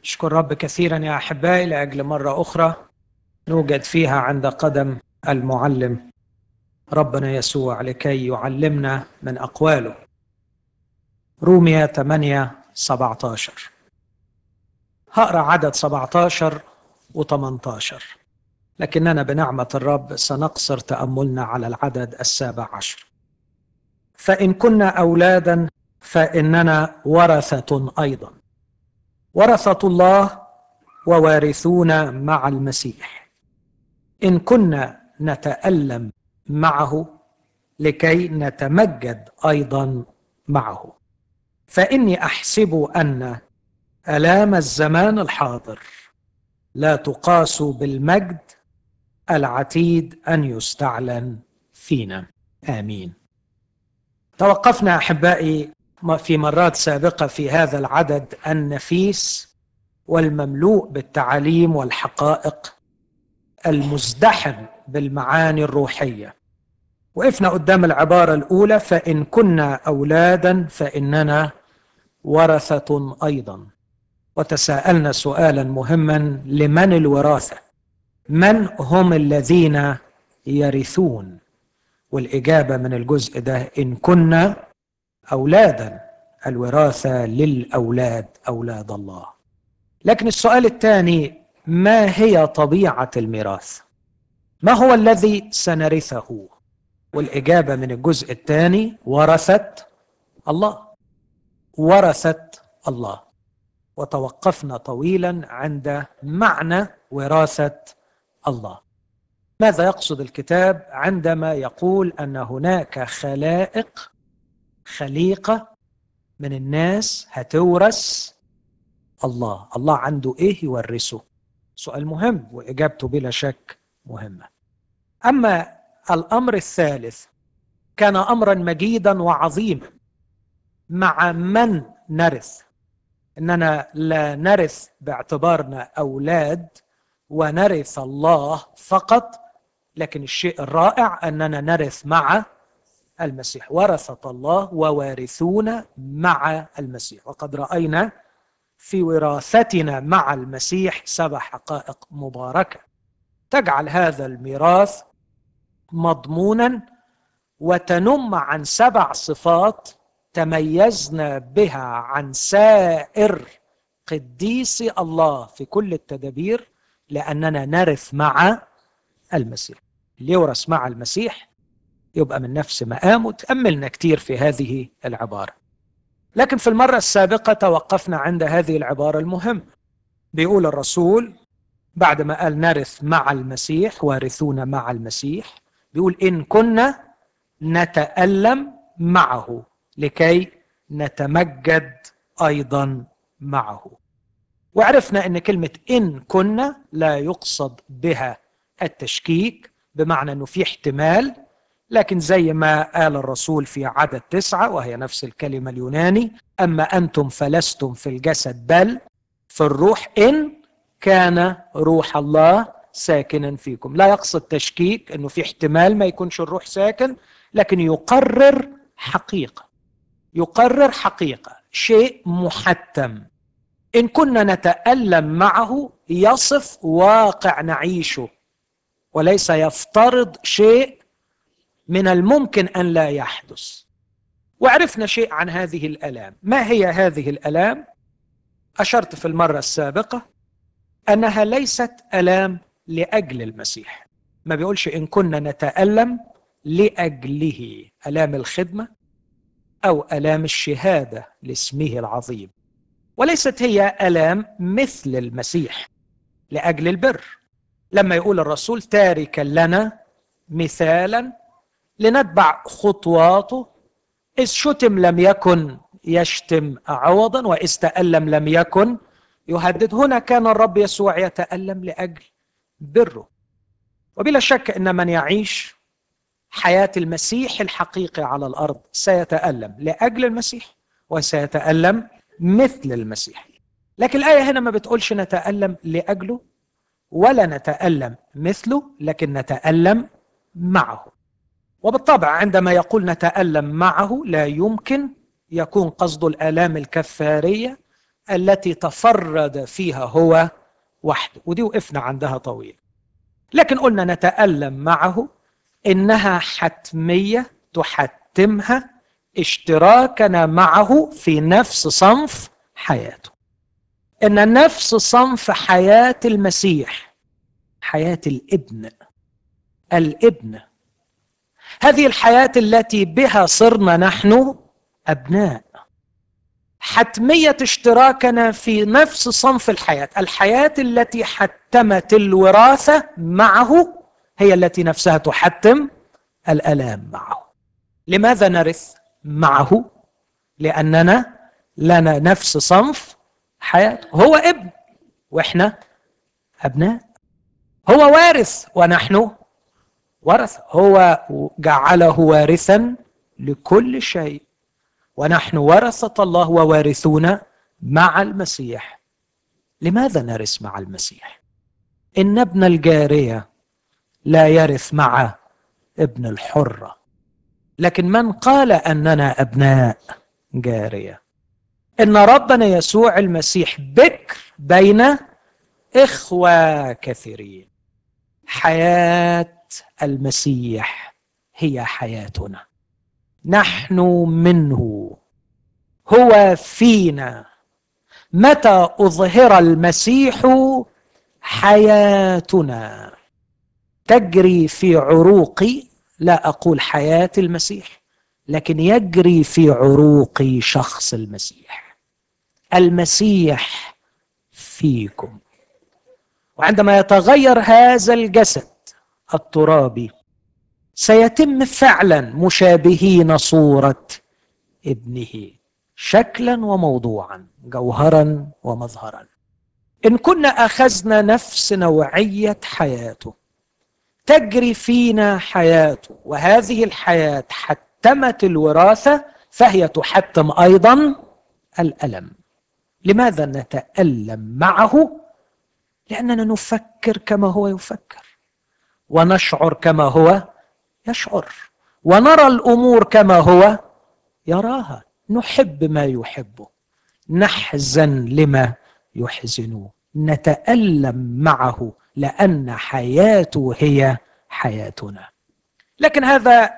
أشكر رب كثيرا يا أحبائي لأجل مرة أخرى نوجد فيها عند قدم المعلم ربنا يسوع لكي يعلمنا من أقواله رومية 8 17 هقرأ عدد 17 و 18 لكننا بنعمة الرب سنقصر تأملنا على العدد السابع عشر فإن كنا أولادا فإننا ورثة أيضا ورثة الله ووارثون مع المسيح إن كنا نتألم معه لكي نتمجد أيضا معه فإني أحسب أن آلام الزمان الحاضر لا تقاس بالمجد العتيد أن يستعلن فينا آمين توقفنا أحبائي في مرات سابقة في هذا العدد النفيس والمملوء بالتعاليم والحقائق المزدحم بالمعاني الروحية وقفنا قدام العبارة الأولى فإن كنا أولادا فإننا ورثة أيضا وتساءلنا سؤالا مهما لمن الوراثة من هم الذين يرثون والإجابة من الجزء ده إن كنا أولادا الوراثة للأولاد أولاد الله لكن السؤال الثاني ما هي طبيعة الميراث ما هو الذي سنرثه والإجابة من الجزء الثاني ورثت الله ورثت الله وتوقفنا طويلا عند معنى وراثة الله ماذا يقصد الكتاب عندما يقول ان هناك خلائق خليقه من الناس هتورث الله الله عنده ايه يورثه سؤال مهم واجابته بلا شك مهمه اما الامر الثالث كان امرا مجيدا وعظيما مع من نرث اننا لا نرث باعتبارنا اولاد ونرث الله فقط لكن الشيء الرائع اننا نرث مع المسيح ورثة الله ووارثون مع المسيح وقد راينا في وراثتنا مع المسيح سبع حقائق مباركه تجعل هذا الميراث مضمونا وتنم عن سبع صفات تميزنا بها عن سائر قديسي الله في كل التدابير لاننا نرث مع المسيح اللي يورث مع المسيح يبقى من نفس مقامه تأملنا كتير في هذه العبارة لكن في المرة السابقة توقفنا عند هذه العبارة المهمة بيقول الرسول بعد ما قال نرث مع المسيح وارثون مع المسيح بيقول إن كنا نتألم معه لكي نتمجد أيضا معه وعرفنا أن كلمة إن كنا لا يقصد بها التشكيك بمعنى أنه في احتمال لكن زي ما قال الرسول في عدد تسعة وهي نفس الكلمة اليوناني أما أنتم فلستم في الجسد بل في الروح إن كان روح الله ساكنا فيكم لا يقصد تشكيك أنه في احتمال ما يكونش الروح ساكن لكن يقرر حقيقة يقرر حقيقة شيء محتم إن كنا نتألم معه يصف واقع نعيشه وليس يفترض شيء من الممكن ان لا يحدث وعرفنا شيء عن هذه الالام ما هي هذه الالام اشرت في المره السابقه انها ليست الام لاجل المسيح ما بيقولش ان كنا نتالم لاجله الام الخدمه او الام الشهاده لاسمه العظيم وليست هي الام مثل المسيح لاجل البر لما يقول الرسول تاركا لنا مثالا لنتبع خطواته إذ شتم لم يكن يشتم عوضا وإذ تألم لم يكن يهدد هنا كان الرب يسوع يتألم لأجل بره وبلا شك أن من يعيش حياة المسيح الحقيقي على الأرض سيتألم لأجل المسيح وسيتألم مثل المسيح لكن الآية هنا ما بتقولش نتألم لأجله ولا نتألم مثله لكن نتألم معه وبالطبع عندما يقول نتألم معه لا يمكن يكون قصد الآلام الكفارية التي تفرد فيها هو وحده ودي وقفنا عندها طويل لكن قلنا نتألم معه إنها حتمية تحتمها اشتراكنا معه في نفس صنف حياته ان نفس صنف حياه المسيح حياه الابن الابن هذه الحياه التي بها صرنا نحن ابناء حتميه اشتراكنا في نفس صنف الحياه الحياه التي حتمت الوراثه معه هي التي نفسها تحتم الالام معه لماذا نرث معه لاننا لنا نفس صنف حياته هو ابن واحنا ابناء هو وارث ونحن ورث هو جعله وارثا لكل شيء ونحن ورثة الله ووارثون مع المسيح لماذا نرث مع المسيح إن ابن الجارية لا يرث مع ابن الحرة لكن من قال أننا أبناء جارية ان ربنا يسوع المسيح بكر بين اخوه كثيرين حياه المسيح هي حياتنا نحن منه هو فينا متى اظهر المسيح حياتنا تجري في عروقي لا اقول حياه المسيح لكن يجري في عروقي شخص المسيح المسيح فيكم وعندما يتغير هذا الجسد الترابي سيتم فعلا مشابهين صوره ابنه شكلا وموضوعا جوهرا ومظهرا ان كنا اخذنا نفس نوعيه حياته تجري فينا حياته وهذه الحياه حتمت الوراثه فهي تحتم ايضا الالم لماذا نتألم معه؟ لأننا نفكر كما هو يفكر ونشعر كما هو يشعر ونرى الأمور كما هو يراها نحب ما يحبه نحزن لما يحزنه نتألم معه لأن حياته هي حياتنا لكن هذا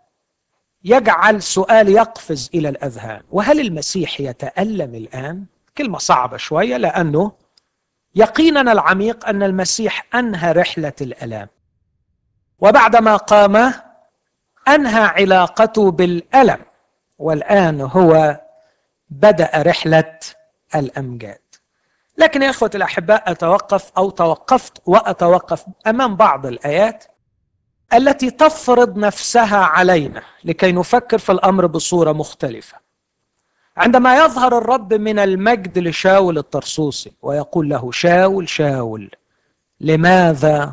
يجعل سؤال يقفز إلى الأذهان وهل المسيح يتألم الآن؟ كلمة صعبة شوية لأنه يقيننا العميق أن المسيح أنهى رحلة الألام وبعدما قام أنهى علاقته بالألم والآن هو بدأ رحلة الأمجاد لكن يا إخوة الأحباء أتوقف أو توقفت وأتوقف أمام بعض الآيات التي تفرض نفسها علينا لكي نفكر في الأمر بصورة مختلفة عندما يظهر الرب من المجد لشاول الطرسوسي ويقول له شاول شاول لماذا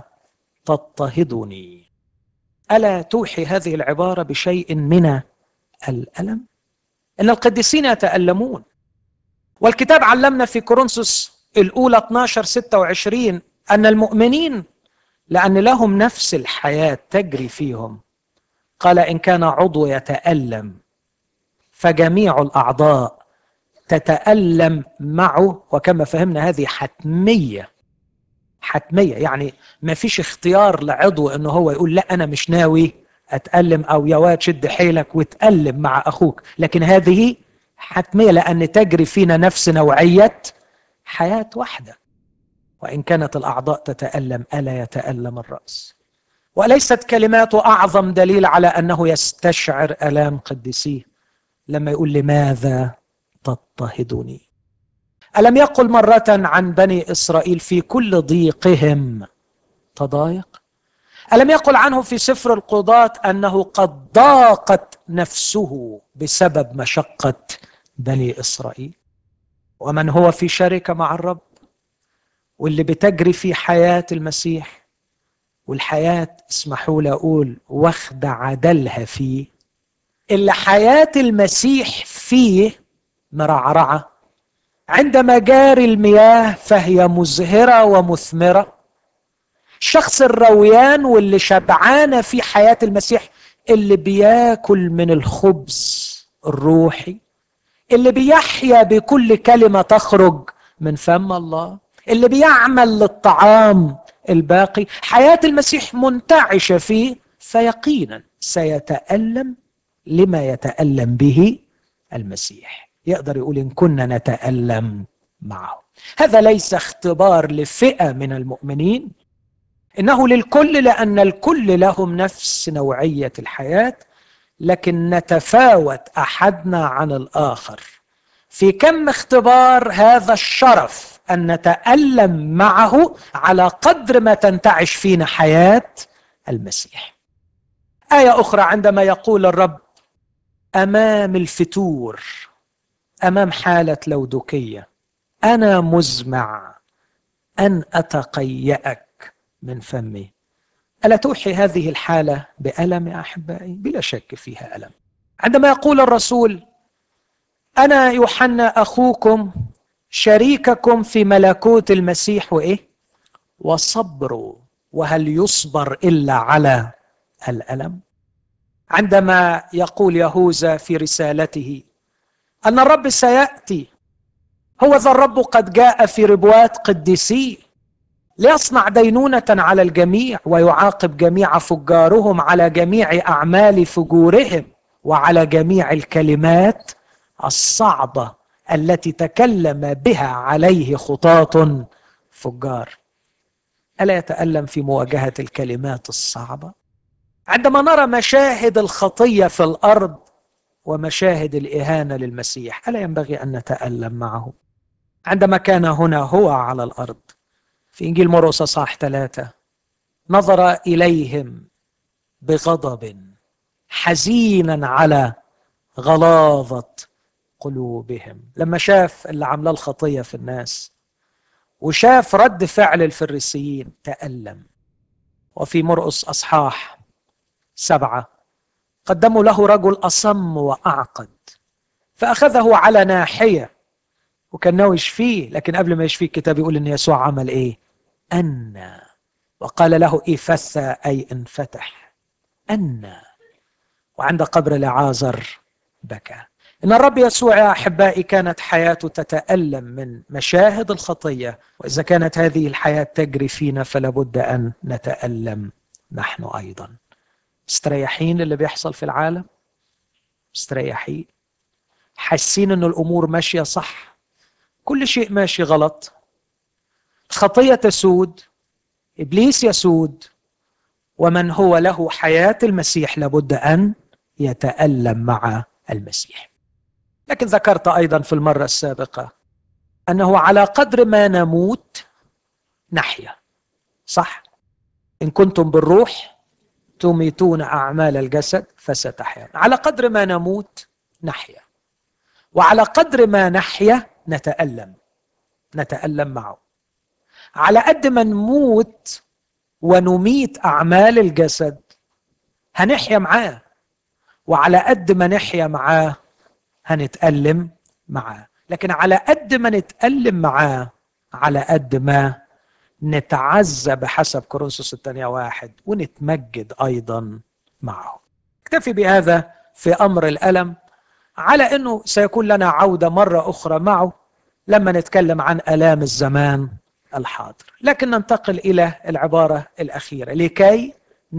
تضطهدني الا توحي هذه العباره بشيء من الالم ان القديسين يتالمون والكتاب علمنا في كورنثوس الاولى 12 26 ان المؤمنين لان لهم نفس الحياه تجري فيهم قال ان كان عضو يتالم فجميع الاعضاء تتالم معه وكما فهمنا هذه حتميه حتميه يعني ما فيش اختيار لعضو انه هو يقول لا انا مش ناوي اتالم او يا واد شد حيلك وتالم مع اخوك لكن هذه حتميه لان تجري فينا نفس نوعيه حياه واحده وان كانت الاعضاء تتالم الا يتالم الراس وليست كلماته اعظم دليل على انه يستشعر الام قديسيه لما يقول لماذا تضطهدني الم يقل مره عن بني اسرائيل في كل ضيقهم تضايق الم يقل عنه في سفر القضاه انه قد ضاقت نفسه بسبب مشقه بني اسرائيل ومن هو في شركه مع الرب واللي بتجري في حياه المسيح والحياه اسمحوا لي اقول واخد عدلها فيه اللي حياة المسيح فيه مرعرعة عندما جاري المياه فهي مزهرة ومثمرة الشخص الرويان واللي شبعانة في حياة المسيح اللي بياكل من الخبز الروحي اللي بيحيا بكل كلمه تخرج من فم الله اللي بيعمل للطعام الباقي حياه المسيح منتعشه فيه فيقينا سيتالم لما يتالم به المسيح يقدر يقول ان كنا نتالم معه هذا ليس اختبار لفئه من المؤمنين انه للكل لان الكل لهم نفس نوعيه الحياه لكن نتفاوت احدنا عن الاخر في كم اختبار هذا الشرف ان نتالم معه على قدر ما تنتعش فينا حياه المسيح ايه اخرى عندما يقول الرب امام الفتور امام حاله لودكيه انا مزمع ان اتقياك من فمي الا توحي هذه الحاله بالم يا احبائي بلا شك فيها الم عندما يقول الرسول انا يوحنا اخوكم شريككم في ملكوت المسيح وايه وصبروا وهل يصبر الا على الالم عندما يقول يهوذا في رسالته ان الرب سياتي هو ذا الرب قد جاء في ربوات قديسيه ليصنع دينونه على الجميع ويعاقب جميع فجارهم على جميع اعمال فجورهم وعلى جميع الكلمات الصعبه التي تكلم بها عليه خطاة فجار الا يتالم في مواجهه الكلمات الصعبه عندما نرى مشاهد الخطيه في الارض ومشاهد الاهانه للمسيح الا ينبغي ان نتالم معه عندما كان هنا هو على الارض في انجيل مرقس صح ثلاثه نظر اليهم بغضب حزينا على غلاظه قلوبهم لما شاف اللي عاملاه الخطيه في الناس وشاف رد فعل الفريسيين تألم وفي مرقس أصحاح سبعة قدموا له رجل أصم وأعقد فأخذه على ناحية وكان ناوي يشفيه لكن قبل ما يشفيه الكتاب يقول ان يسوع عمل ايه أن وقال له إفث أي انفتح أن وعند قبر لعازر بكى إن الرب يسوع يا أحبائي كانت حياته تتألم من مشاهد الخطية وإذا كانت هذه الحياة تجري فينا فلا بد أن نتألم نحن أيضا مستريحين اللي بيحصل في العالم مستريحين حاسين أن الأمور ماشية صح كل شيء ماشي غلط خطية تسود إبليس يسود ومن هو له حياة المسيح لابد أن يتألم مع المسيح لكن ذكرت أيضا في المرة السابقة أنه على قدر ما نموت نحيا صح إن كنتم بالروح تميتون أعمال الجسد فستحيا على قدر ما نموت نحيا وعلى قدر ما نحيا نتألم نتألم معه على قد ما نموت ونميت أعمال الجسد هنحيا معاه وعلى قد ما نحيا معاه هنتألم معاه لكن على قد ما نتألم معاه على قد ما نتعزى بحسب كورنثوس الثانية واحد ونتمجد أيضا معه اكتفي بهذا في أمر الألم على أنه سيكون لنا عودة مرة أخرى معه لما نتكلم عن آلام الزمان الحاضر لكن ننتقل إلى العبارة الأخيرة لكي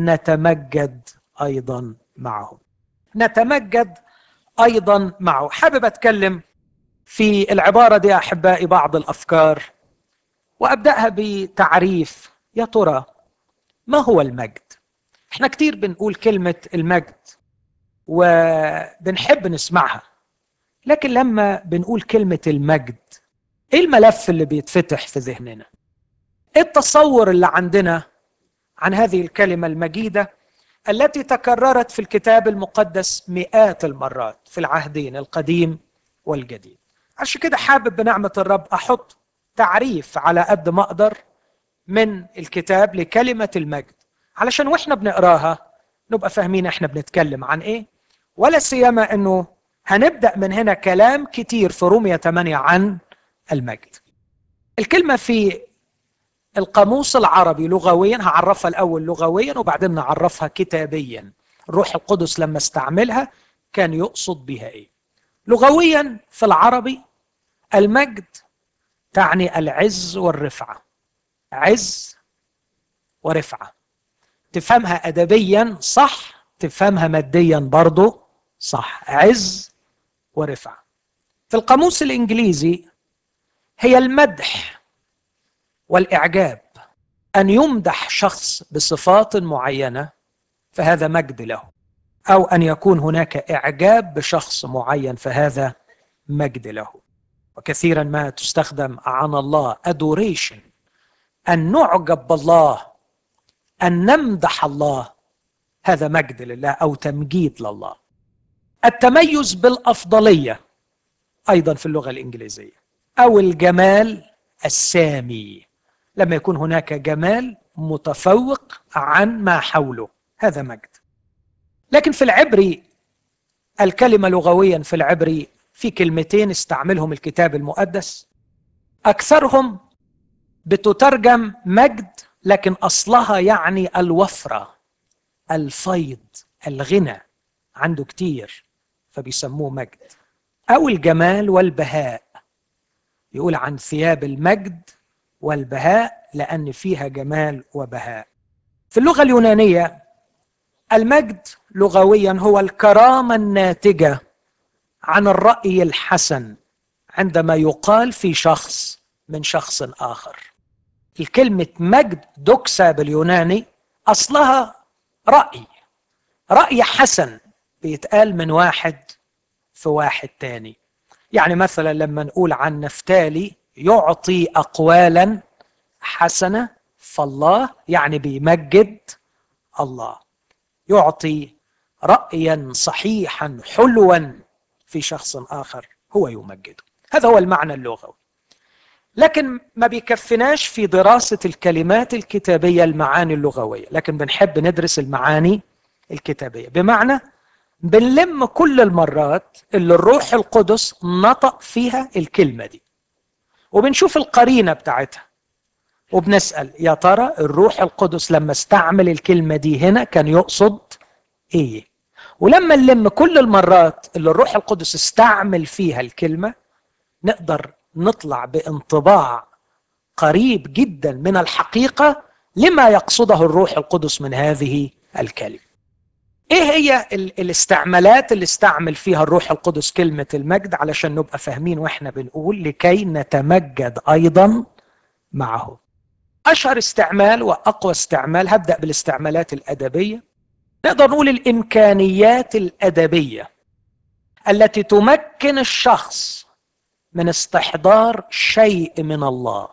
نتمجد أيضا معه نتمجد ايضا معه حابب اتكلم في العباره دي احبائي بعض الافكار وابداها بتعريف يا ترى ما هو المجد احنا كتير بنقول كلمه المجد وبنحب نسمعها لكن لما بنقول كلمه المجد ايه الملف اللي بيتفتح في ذهننا ايه التصور اللي عندنا عن هذه الكلمه المجيده التي تكررت في الكتاب المقدس مئات المرات في العهدين القديم والجديد عشان كده حابب بنعمة الرب أحط تعريف على قد ما أقدر من الكتاب لكلمة المجد علشان وإحنا بنقراها نبقى فاهمين إحنا بنتكلم عن إيه ولا سيما إنه هنبدأ من هنا كلام كتير في رومية 8 عن المجد الكلمة في القاموس العربي لغويا هعرفها الاول لغويا وبعدين نعرفها كتابيا الروح القدس لما استعملها كان يقصد بها ايه لغويا في العربي المجد تعني العز والرفعه عز ورفعه تفهمها ادبيا صح تفهمها ماديا برضه صح عز ورفعه في القاموس الانجليزي هي المدح والاعجاب ان يمدح شخص بصفات معينه فهذا مجد له او ان يكون هناك اعجاب بشخص معين فهذا مجد له وكثيرا ما تستخدم عن الله adoration ان نعجب بالله ان نمدح الله هذا مجد لله او تمجيد لله التميز بالافضليه ايضا في اللغه الانجليزيه او الجمال السامي لما يكون هناك جمال متفوق عن ما حوله هذا مجد لكن في العبري الكلمه لغويا في العبري في كلمتين استعملهم الكتاب المقدس اكثرهم بتترجم مجد لكن اصلها يعني الوفره الفيض الغنى عنده كتير فبيسموه مجد او الجمال والبهاء يقول عن ثياب المجد والبهاء لان فيها جمال وبهاء في اللغه اليونانيه المجد لغويا هو الكرامه الناتجه عن الراي الحسن عندما يقال في شخص من شخص اخر الكلمه مجد دوكسا باليوناني اصلها راي راي حسن بيتقال من واحد في واحد تاني يعني مثلا لما نقول عن نفتالي يعطي اقوالا حسنه فالله يعني بيمجد الله يعطي رايا صحيحا حلوا في شخص اخر هو يمجده هذا هو المعنى اللغوي لكن ما بيكفناش في دراسه الكلمات الكتابيه المعاني اللغويه لكن بنحب ندرس المعاني الكتابيه بمعنى بنلم كل المرات اللي الروح القدس نطق فيها الكلمه دي وبنشوف القرينه بتاعتها وبنسال يا ترى الروح القدس لما استعمل الكلمه دي هنا كان يقصد ايه ولما نلم كل المرات اللي الروح القدس استعمل فيها الكلمه نقدر نطلع بانطباع قريب جدا من الحقيقه لما يقصده الروح القدس من هذه الكلمه ايه هي الاستعمالات اللي استعمل فيها الروح القدس كلمه المجد علشان نبقى فاهمين واحنا بنقول لكي نتمجد ايضا معه اشهر استعمال واقوى استعمال هبدا بالاستعمالات الادبيه نقدر نقول الامكانيات الادبيه التي تمكن الشخص من استحضار شيء من الله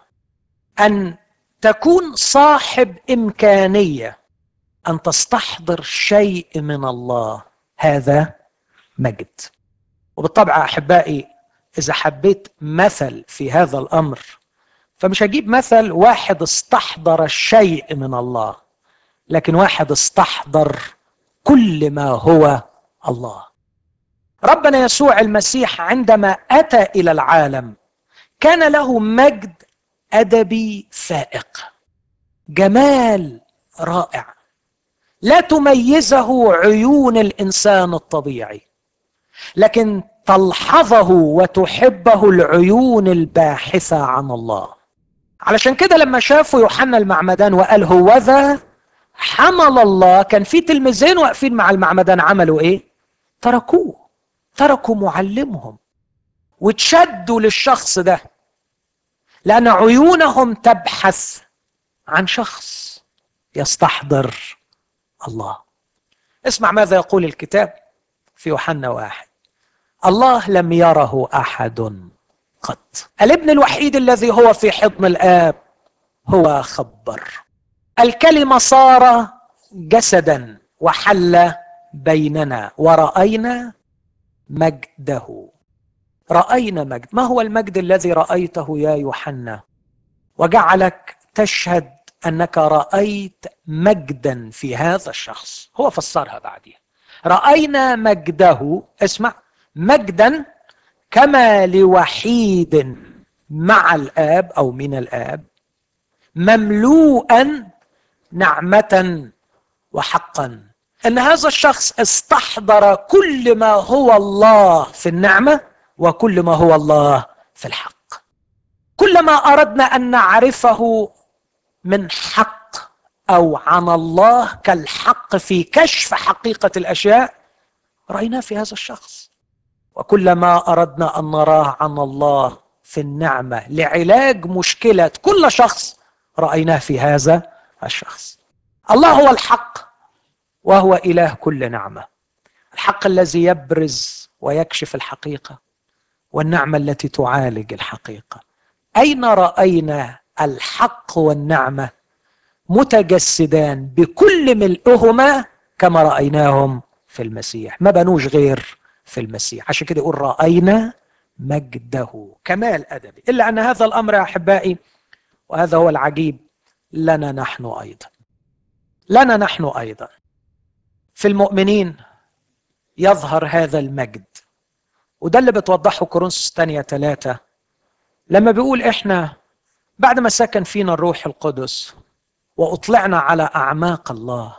ان تكون صاحب امكانيه ان تستحضر شيء من الله هذا مجد وبالطبع احبائي اذا حبيت مثل في هذا الامر فمش هجيب مثل واحد استحضر شيء من الله لكن واحد استحضر كل ما هو الله ربنا يسوع المسيح عندما اتى الى العالم كان له مجد ادبي فائق جمال رائع لا تميزه عيون الانسان الطبيعي لكن تلحظه وتحبه العيون الباحثه عن الله علشان كده لما شافوا يوحنا المعمدان وقال هو ذا حمل الله كان في تلميذين واقفين مع المعمدان عملوا ايه تركوه تركوا معلمهم وتشدوا للشخص ده لان عيونهم تبحث عن شخص يستحضر الله اسمع ماذا يقول الكتاب في يوحنا واحد الله لم يره احد قط الابن الوحيد الذي هو في حضن الاب هو خبر الكلمه صار جسدا وحل بيننا وراينا مجده راينا مجد ما هو المجد الذي رايته يا يوحنا وجعلك تشهد انك رايت مجدا في هذا الشخص هو فسرها بعدها راينا مجده اسمع مجدا كما لوحيد مع الاب او من الاب مملوءا نعمه وحقا ان هذا الشخص استحضر كل ما هو الله في النعمه وكل ما هو الله في الحق كلما اردنا ان نعرفه من حق او عن الله كالحق في كشف حقيقه الاشياء رايناه في هذا الشخص وكلما اردنا ان نراه عن الله في النعمه لعلاج مشكله كل شخص رايناه في هذا الشخص الله هو الحق وهو اله كل نعمه الحق الذي يبرز ويكشف الحقيقه والنعمه التي تعالج الحقيقه اين راينا الحق والنعمه متجسدان بكل ملئهما كما رايناهم في المسيح ما بنوش غير في المسيح عشان كده يقول راينا مجده كمال ادبي الا ان هذا الامر يا احبائي وهذا هو العجيب لنا نحن ايضا لنا نحن ايضا في المؤمنين يظهر هذا المجد وده اللي بتوضحه كورنثوس الثانية ثلاثة لما بيقول احنا بعد ما سكن فينا الروح القدس واطلعنا على اعماق الله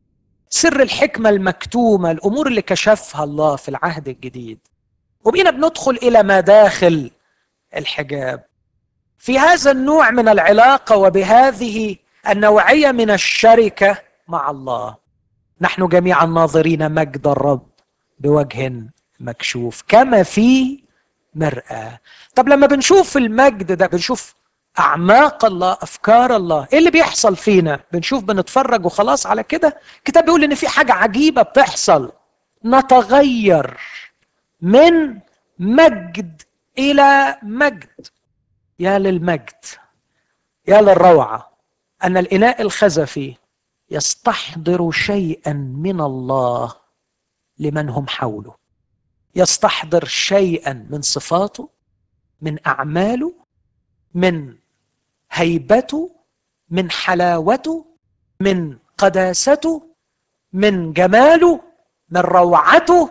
سر الحكمة المكتومة الامور اللي كشفها الله في العهد الجديد وبقينا بندخل الى مداخل الحجاب في هذا النوع من العلاقه وبهذه النوعيه من الشركه مع الله نحن جميعا ناظرين مجد الرب بوجه مكشوف كما في مرآة طب لما بنشوف المجد ده بنشوف أعماق الله أفكار الله إيه اللي بيحصل فينا بنشوف بنتفرج وخلاص على كده الكتاب بيقول إن في حاجة عجيبة بتحصل نتغير من مجد الى مجد يا للمجد يا للروعه ان الاناء الخزفي يستحضر شيئا من الله لمن هم حوله يستحضر شيئا من صفاته من اعماله من هيبته من حلاوته من قداسته من جماله من روعته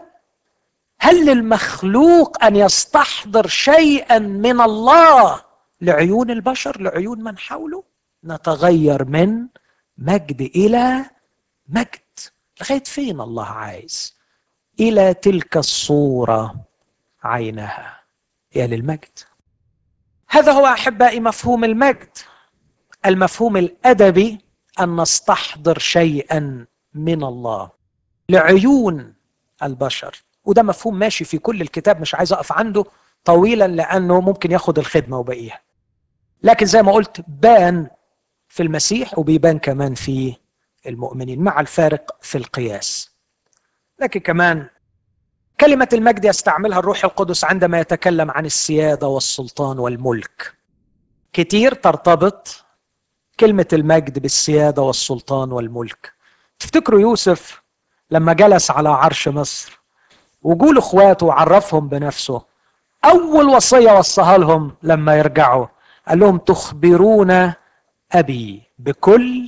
هل للمخلوق ان يستحضر شيئا من الله لعيون البشر لعيون من حوله نتغير من مجد الى مجد لغايه فين الله عايز الى تلك الصوره عينها يا للمجد هذا هو احبائي مفهوم المجد المفهوم الادبي ان نستحضر شيئا من الله لعيون البشر وده مفهوم ماشي في كل الكتاب مش عايز اقف عنده طويلا لانه ممكن ياخد الخدمه وبقيها لكن زي ما قلت بان في المسيح وبيبان كمان في المؤمنين مع الفارق في القياس لكن كمان كلمة المجد يستعملها الروح القدس عندما يتكلم عن السيادة والسلطان والملك كتير ترتبط كلمة المجد بالسيادة والسلطان والملك تفتكروا يوسف لما جلس على عرش مصر وجول اخواته وعرفهم بنفسه اول وصيه وصاها لهم لما يرجعوا قال لهم تخبرون ابي بكل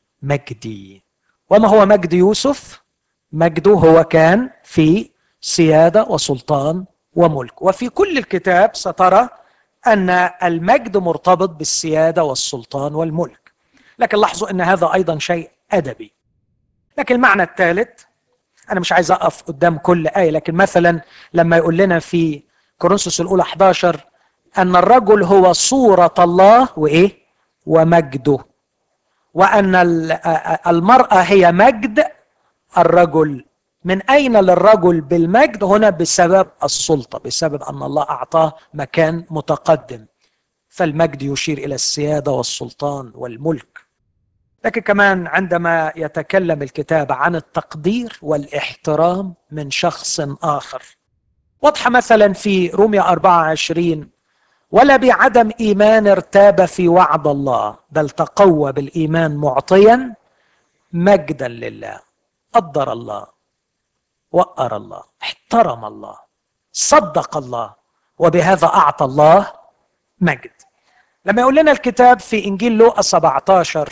مجدي وما هو مجد يوسف مجده هو كان في سياده وسلطان وملك وفي كل الكتاب سترى ان المجد مرتبط بالسياده والسلطان والملك لكن لاحظوا ان هذا ايضا شيء ادبي لكن المعنى الثالث انا مش عايز اقف قدام كل ايه لكن مثلا لما يقول لنا في كورنثوس الاولى 11 ان الرجل هو صوره الله وايه ومجده وان المراه هي مجد الرجل من اين للرجل بالمجد هنا بسبب السلطه بسبب ان الله اعطاه مكان متقدم فالمجد يشير الى السياده والسلطان والملك لكن كمان عندما يتكلم الكتاب عن التقدير والاحترام من شخص آخر واضحة مثلا في روميا 24 ولا بعدم إيمان ارتاب في وعد الله بل تقوى بالإيمان معطيا مجدا لله قدر الله وقر الله احترم الله صدق الله وبهذا أعطى الله مجد لما يقول لنا الكتاب في إنجيل لوقا 17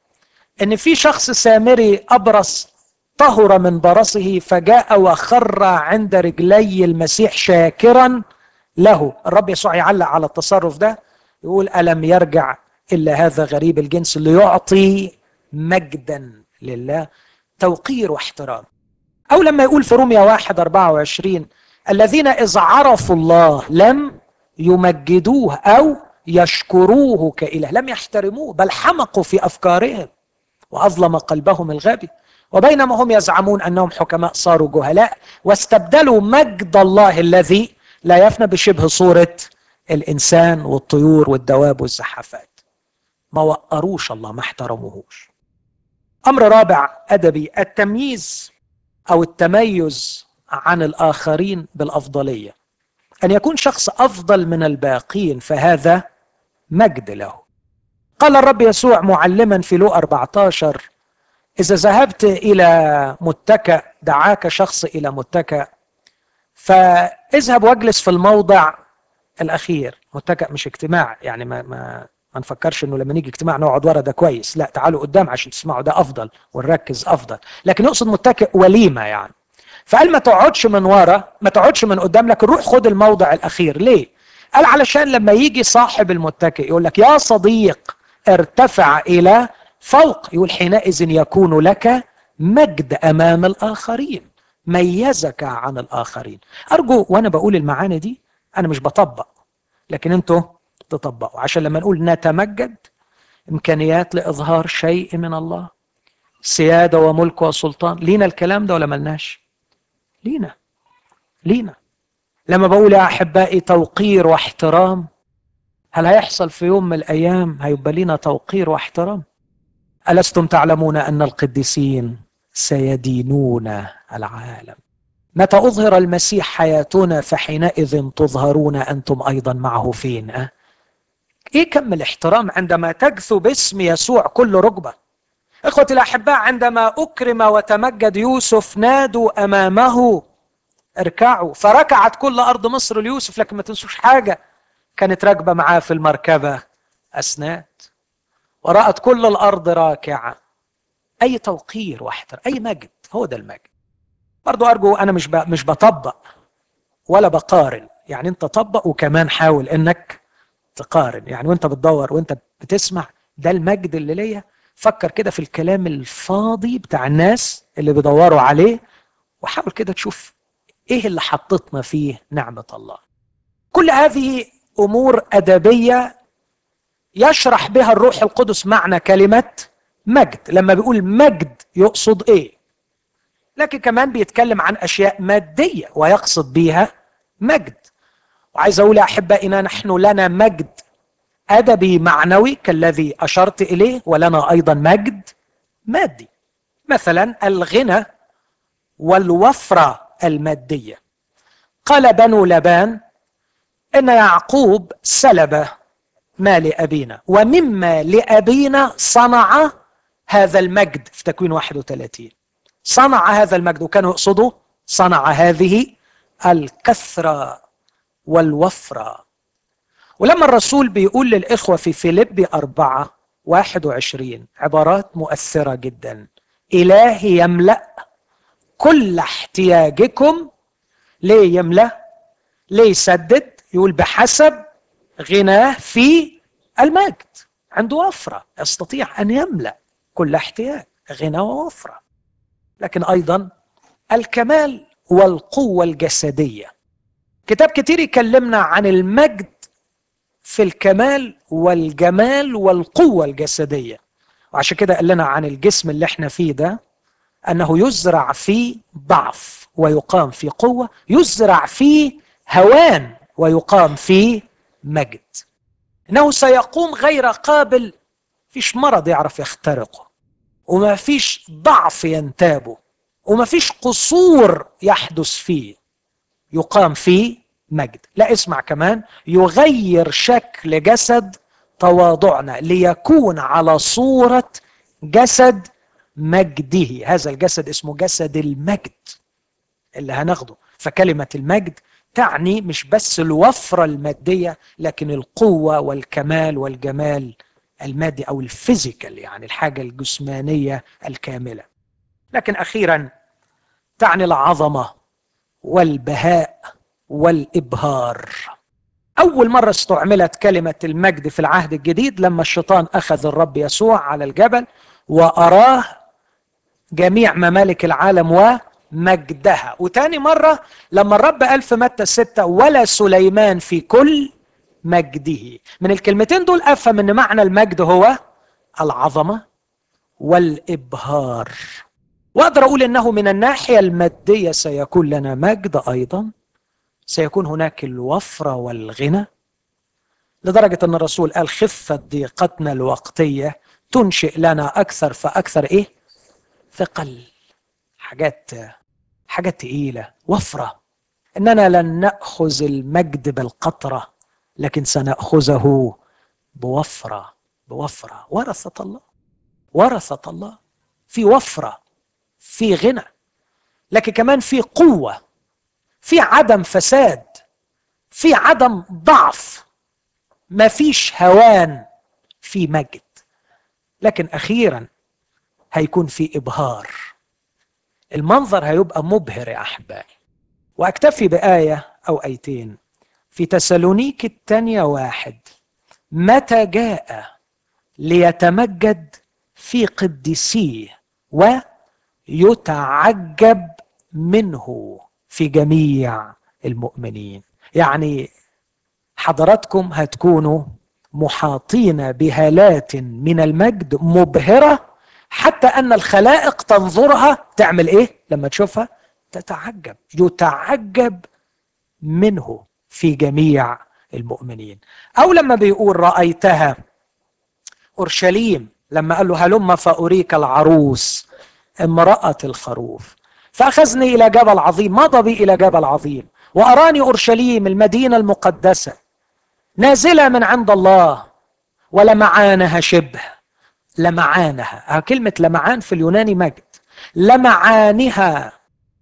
ان في شخص سامري ابرص طهر من برصه فجاء وخر عند رجلي المسيح شاكرا له الرب يسوع يعلق على التصرف ده يقول الم يرجع الا هذا غريب الجنس ليعطي مجدا لله توقير واحترام أو لما يقول في روميا واحد أربعة وعشرين الذين إذ عرفوا الله لم يمجدوه أو يشكروه كإله لم يحترموه بل حمقوا في أفكارهم وأظلم قلبهم الغبي وبينما هم يزعمون أنهم حكماء صاروا جهلاء واستبدلوا مجد الله الذي لا يفنى بشبه صورة الإنسان والطيور والدواب والزحافات ما وقروش الله ما احترموهوش أمر رابع أدبي التمييز أو التميز عن الآخرين بالأفضلية أن يكون شخص أفضل من الباقين فهذا مجد له قال الرب يسوع معلما في لو 14 إذا ذهبت إلى متكأ دعاك شخص إلى متكأ فاذهب واجلس في الموضع الأخير متكأ مش اجتماع يعني ما ما ما نفكرش انه لما نيجي اجتماع نقعد ورا ده كويس لا تعالوا قدام عشان تسمعوا ده افضل ونركز افضل لكن يقصد متكئ وليمه يعني فقال ما تقعدش من ورا ما تقعدش من قدام لكن روح خد الموضع الاخير ليه قال علشان لما يجي صاحب المتكئ يقول لك يا صديق ارتفع الى فوق يقول حينئذ يكون لك مجد امام الاخرين ميزك عن الاخرين ارجو وانا بقول المعاني دي انا مش بطبق لكن انتوا تطبقوا عشان لما نقول نتمجد امكانيات لاظهار شيء من الله سياده وملك وسلطان لينا الكلام ده ولا ملناش لينا لينا لما بقول يا احبائي توقير واحترام هل هيحصل في يوم من الايام هيبقى لينا توقير واحترام الستم تعلمون ان القديسين سيدينون العالم متى اظهر المسيح حياتنا فحينئذ تظهرون انتم ايضا معه فين أه؟ ايه كم الاحترام عندما تجثو باسم يسوع كل ركبه اخوتي الاحباء عندما اكرم وتمجد يوسف نادوا امامه اركعوا فركعت كل ارض مصر ليوسف لكن ما تنسوش حاجه كانت راكبه معاه في المركبه اسناد ورأت كل الارض راكعه اي توقير واحترام اي مجد هو ده المجد برضو ارجو انا مش مش بطبق ولا بقارن يعني انت طبق وكمان حاول انك تقارن يعني وانت بتدور وانت بتسمع ده المجد اللي ليا فكر كده في الكلام الفاضي بتاع الناس اللي بيدوروا عليه وحاول كده تشوف ايه اللي حطتنا فيه نعمه الله كل هذه امور ادبيه يشرح بها الروح القدس معنى كلمه مجد لما بيقول مجد يقصد ايه لكن كمان بيتكلم عن اشياء ماديه ويقصد بيها مجد وعايز اقول يا احبائنا نحن لنا مجد ادبي معنوي كالذي اشرت اليه ولنا ايضا مجد مادي مثلا الغنى والوفره الماديه قال بنو لبان ان يعقوب سلب ما لابينا ومما لابينا صنع هذا المجد في تكوين 31 صنع هذا المجد وكانوا يقصدوا صنع هذه الكثره والوفره ولما الرسول بيقول للإخوة في فيليب أربعة واحد وعشرين عبارات مؤثرة جدا إلهي يملأ كل احتياجكم ليه يملأ ليه يسدد يقول بحسب غناه في المجد عنده وفرة يستطيع أن يملأ كل احتياج غنى ووفرة لكن أيضا الكمال والقوة الجسدية كتاب كتير يكلمنا عن المجد في الكمال والجمال والقوة الجسدية وعشان كده قال لنا عن الجسم اللي احنا فيه ده أنه يزرع فيه ضعف ويقام فيه قوة يزرع فيه هوان ويقام فيه مجد انه سيقوم غير قابل فيش مرض يعرف يخترقه وما فيش ضعف ينتابه وما فيش قصور يحدث فيه يقام فيه مجد لا اسمع كمان يغير شكل جسد تواضعنا ليكون على صورة جسد مجده هذا الجسد اسمه جسد المجد اللي هناخده فكلمة المجد تعني مش بس الوفرة المادية لكن القوة والكمال والجمال المادي أو الفيزيكال يعني الحاجة الجسمانية الكاملة لكن أخيرا تعني العظمة والبهاء والإبهار أول مرة استعملت كلمة المجد في العهد الجديد لما الشيطان أخذ الرب يسوع على الجبل وأراه جميع ممالك العالم ومجدها وتاني مرة لما الرب قال في متى ستة ولا سليمان في كل مجده من الكلمتين دول أفهم أن معنى المجد هو العظمة والإبهار وأقدر أقول أنه من الناحية المادية سيكون لنا مجد أيضا سيكون هناك الوفرة والغنى لدرجة أن الرسول قال خفة ضيقتنا الوقتية تنشئ لنا أكثر فأكثر إيه؟ ثقل حاجات حاجات تقيلة وفرة إننا لن نأخذ المجد بالقطرة لكن سنأخذه بوفرة بوفرة ورثة الله ورثة الله في وفرة في غنى لكن كمان في قوة في عدم فساد في عدم ضعف ما فيش هوان في مجد لكن اخيرا هيكون في ابهار المنظر هيبقى مبهر يا احبائي واكتفي بايه او ايتين في تسالونيك الثانيه واحد متى جاء ليتمجد في قدسيه ويتعجب منه في جميع المؤمنين يعني حضراتكم هتكونوا محاطين بهالات من المجد مبهرة حتى أن الخلائق تنظرها تعمل إيه لما تشوفها تتعجب يتعجب منه في جميع المؤمنين أو لما بيقول رأيتها أورشليم لما قال له هلم فأريك العروس امرأة الخروف فأخذني إلى جبل عظيم مضى بي إلى جبل عظيم وأراني أورشليم المدينة المقدسة نازلة من عند الله ولمعانها شبه لمعانها كلمة لمعان في اليوناني مجد لمعانها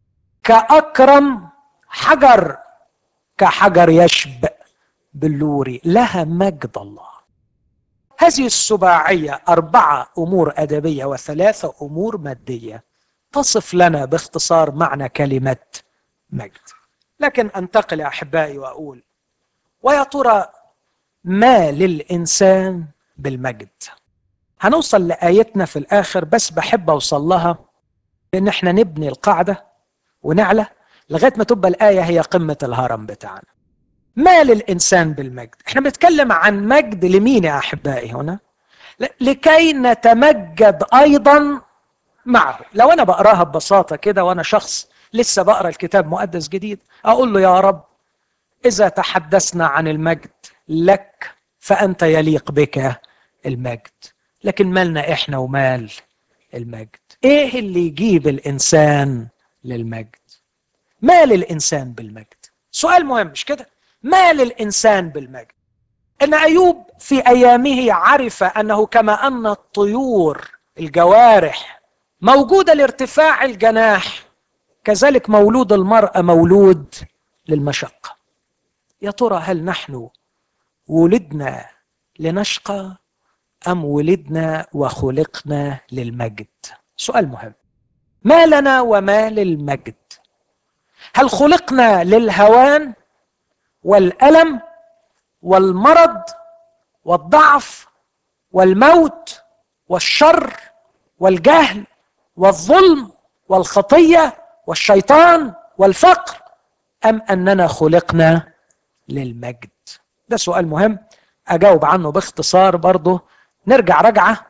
كأكرم حجر كحجر يشبه باللوري لها مجد الله هذه السباعية أربعة أمور أدبية وثلاثة أمور مادية تصف لنا باختصار معنى كلمة مجد لكن أنتقل أحبائي وأقول ويا ترى ما للإنسان بالمجد هنوصل لآيتنا في الآخر بس بحب أوصل لها لأن احنا نبني القاعدة ونعلى لغاية ما تبقى الآية هي قمة الهرم بتاعنا ما للإنسان بالمجد احنا بنتكلم عن مجد لمين يا أحبائي هنا لكي نتمجد أيضا معه لو أنا بقراها ببساطة كده وأنا شخص لسه بقرا الكتاب مقدس جديد أقول له يا رب إذا تحدثنا عن المجد لك فأنت يليق بك المجد لكن مالنا إحنا ومال المجد إيه اللي يجيب الإنسان للمجد ما للإنسان بالمجد سؤال مهم مش كده ما للإنسان بالمجد إن أيوب في أيامه عرف أنه كما أن الطيور الجوارح موجودة لارتفاع الجناح كذلك مولود المرأة مولود للمشقة يا ترى هل نحن ولدنا لنشقى أم ولدنا وخلقنا للمجد سؤال مهم ما لنا وما للمجد هل خلقنا للهوان والألم والمرض والضعف والموت والشر والجهل والظلم والخطية والشيطان والفقر أم أننا خلقنا للمجد ده سؤال مهم أجاوب عنه باختصار برضه نرجع رجعة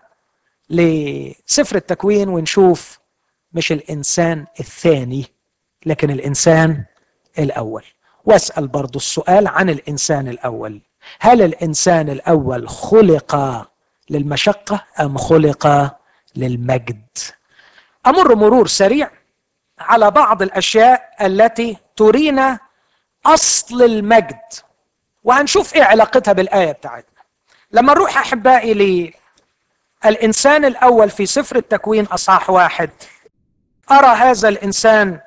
لسفر التكوين ونشوف مش الإنسان الثاني لكن الإنسان الأول واسأل برضه السؤال عن الإنسان الأول هل الإنسان الأول خلق للمشقة أم خلق للمجد أمر مرور سريع على بعض الأشياء التي ترينا أصل المجد وهنشوف إيه علاقتها بالآية بتاعتنا لما نروح أحبائي للإنسان الأول في سفر التكوين أصحاح واحد أرى هذا الإنسان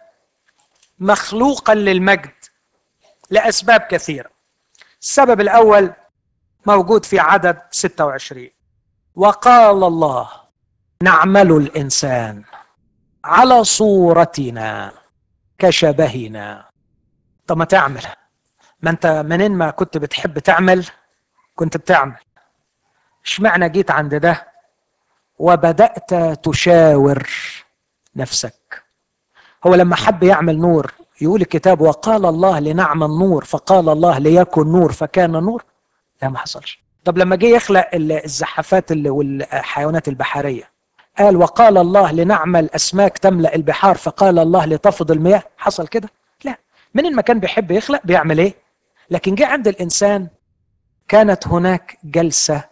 مخلوقا للمجد لأسباب كثيرة السبب الأول موجود في عدد 26 وقال الله نعمل الإنسان على صورتنا كشبهنا طب ما تعمل ما انت منين ما كنت بتحب تعمل كنت بتعمل اشمعنى جيت عند ده وبدأت تشاور نفسك هو لما حب يعمل نور يقول الكتاب وقال الله لنعمل نور فقال الله ليكن نور فكان نور لا ما حصلش طب لما جه يخلق الزحافات والحيوانات البحريه قال وقال الله لنعمل اسماك تملا البحار فقال الله لتفض المياه حصل كده لا من المكان بيحب يخلق بيعمل ايه لكن جه عند الانسان كانت هناك جلسه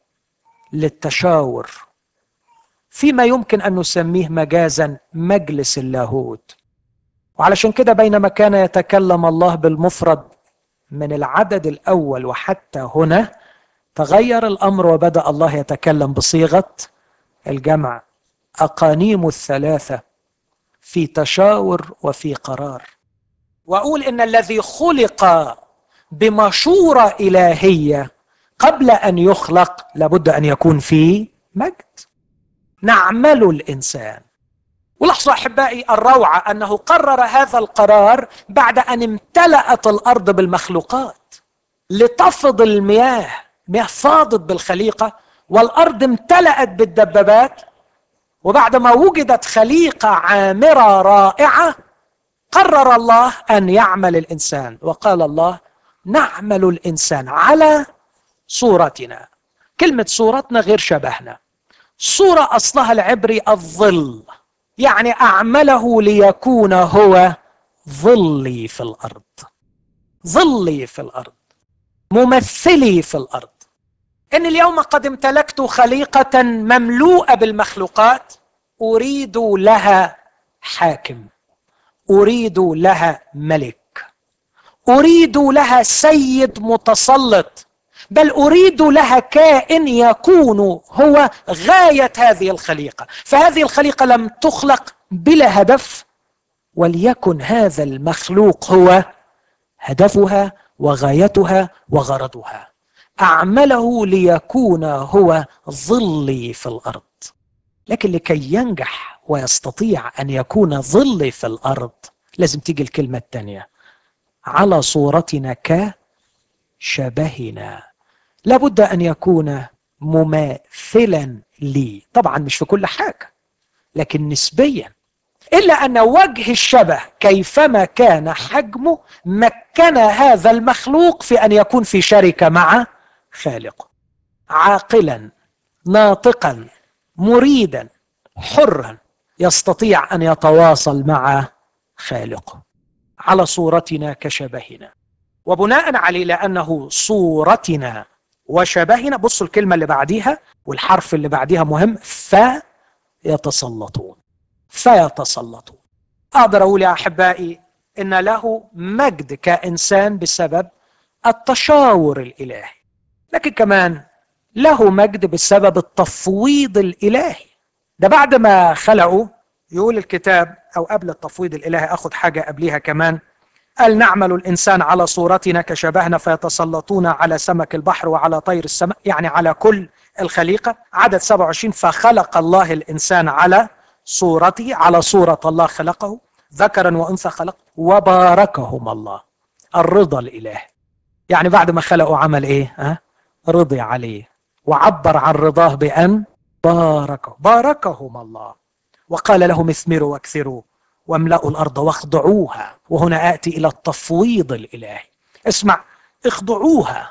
للتشاور فيما يمكن ان نسميه مجازا مجلس اللاهوت وعلشان كده بينما كان يتكلم الله بالمفرد من العدد الاول وحتى هنا تغير الامر وبدا الله يتكلم بصيغه الجمع اقانيم الثلاثه في تشاور وفي قرار واقول ان الذي خلق بمشوره الهيه قبل ان يخلق لابد ان يكون في مجد نعمل الانسان ولاحظوا احبائي الروعه انه قرر هذا القرار بعد ان امتلأت الارض بالمخلوقات لتفض المياه مياه فاضت بالخليقه والارض امتلأت بالدبابات وبعد ما وجدت خليقه عامره رائعه قرر الله ان يعمل الانسان وقال الله نعمل الانسان على صورتنا كلمه صورتنا غير شبهنا صوره اصلها العبري الظل يعني اعمله ليكون هو ظلي في الارض ظلي في الارض ممثلي في الارض ان اليوم قد امتلكت خليقه مملوءه بالمخلوقات اريد لها حاكم اريد لها ملك اريد لها سيد متسلط بل اريد لها كائن يكون هو غايه هذه الخليقه فهذه الخليقه لم تخلق بلا هدف وليكن هذا المخلوق هو هدفها وغايتها وغرضها اعمله ليكون هو ظلي في الارض لكن لكي ينجح ويستطيع ان يكون ظلي في الارض لازم تيجي الكلمه الثانيه على صورتنا كشبهنا لابد ان يكون مماثلا لي طبعا مش في كل حاجه لكن نسبيا الا ان وجه الشبه كيفما كان حجمه مكن هذا المخلوق في ان يكون في شركه مع خالقه عاقلا ناطقا مريدا حرا يستطيع ان يتواصل مع خالقه على صورتنا كشبهنا وبناء عليه لانه صورتنا وشبهنا بصوا الكلمه اللي بعديها والحرف اللي بعديها مهم فيتسلطون فيتسلطون اقدر اقول يا احبائي ان له مجد كانسان بسبب التشاور الالهي لكن كمان له مجد بسبب التفويض الالهي ده بعد ما خلقوا يقول الكتاب او قبل التفويض الالهي اخذ حاجه قبليها كمان قال نعمل الانسان على صورتنا كشبهنا فيتسلطون على سمك البحر وعلى طير السماء يعني على كل الخليقه عدد 27 فخلق الله الانسان على صورته على صوره الله خلقه ذكرا وانثى خلق وباركهم الله الرضا الالهي يعني بعد ما خلقوا عمل ايه ها رضي عليه وعبر عن رضاه بان باركه باركهم الله وقال لهم اثمروا واكثروا واملأوا الأرض واخضعوها وهنا آتي إلى التفويض الإلهي اسمع اخضعوها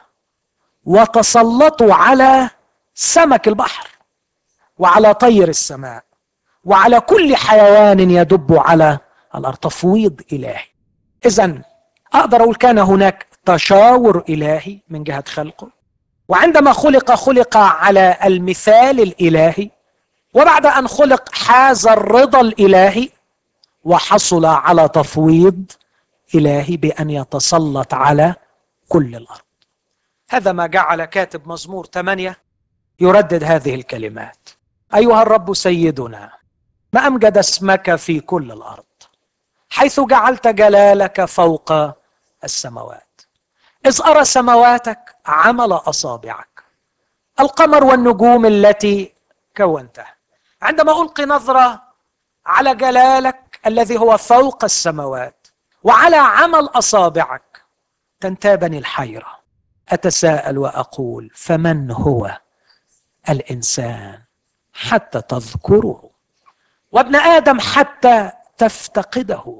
وتسلطوا على سمك البحر وعلى طير السماء وعلى كل حيوان يدب على الأرض تفويض إلهي إذا أقدر أقول كان هناك تشاور إلهي من جهة خلقه وعندما خلق خلق على المثال الإلهي وبعد أن خلق حاز الرضا الإلهي وحصل على تفويض الهي بان يتسلط على كل الارض هذا ما جعل كاتب مزمور ثمانية يردد هذه الكلمات ايها الرب سيدنا ما امجد اسمك في كل الارض حيث جعلت جلالك فوق السماوات اذ ارى سماواتك عمل اصابعك القمر والنجوم التي كونتها عندما القي نظره على جلالك الذي هو فوق السماوات وعلى عمل اصابعك تنتابني الحيره اتساءل واقول فمن هو الانسان حتى تذكره وابن ادم حتى تفتقده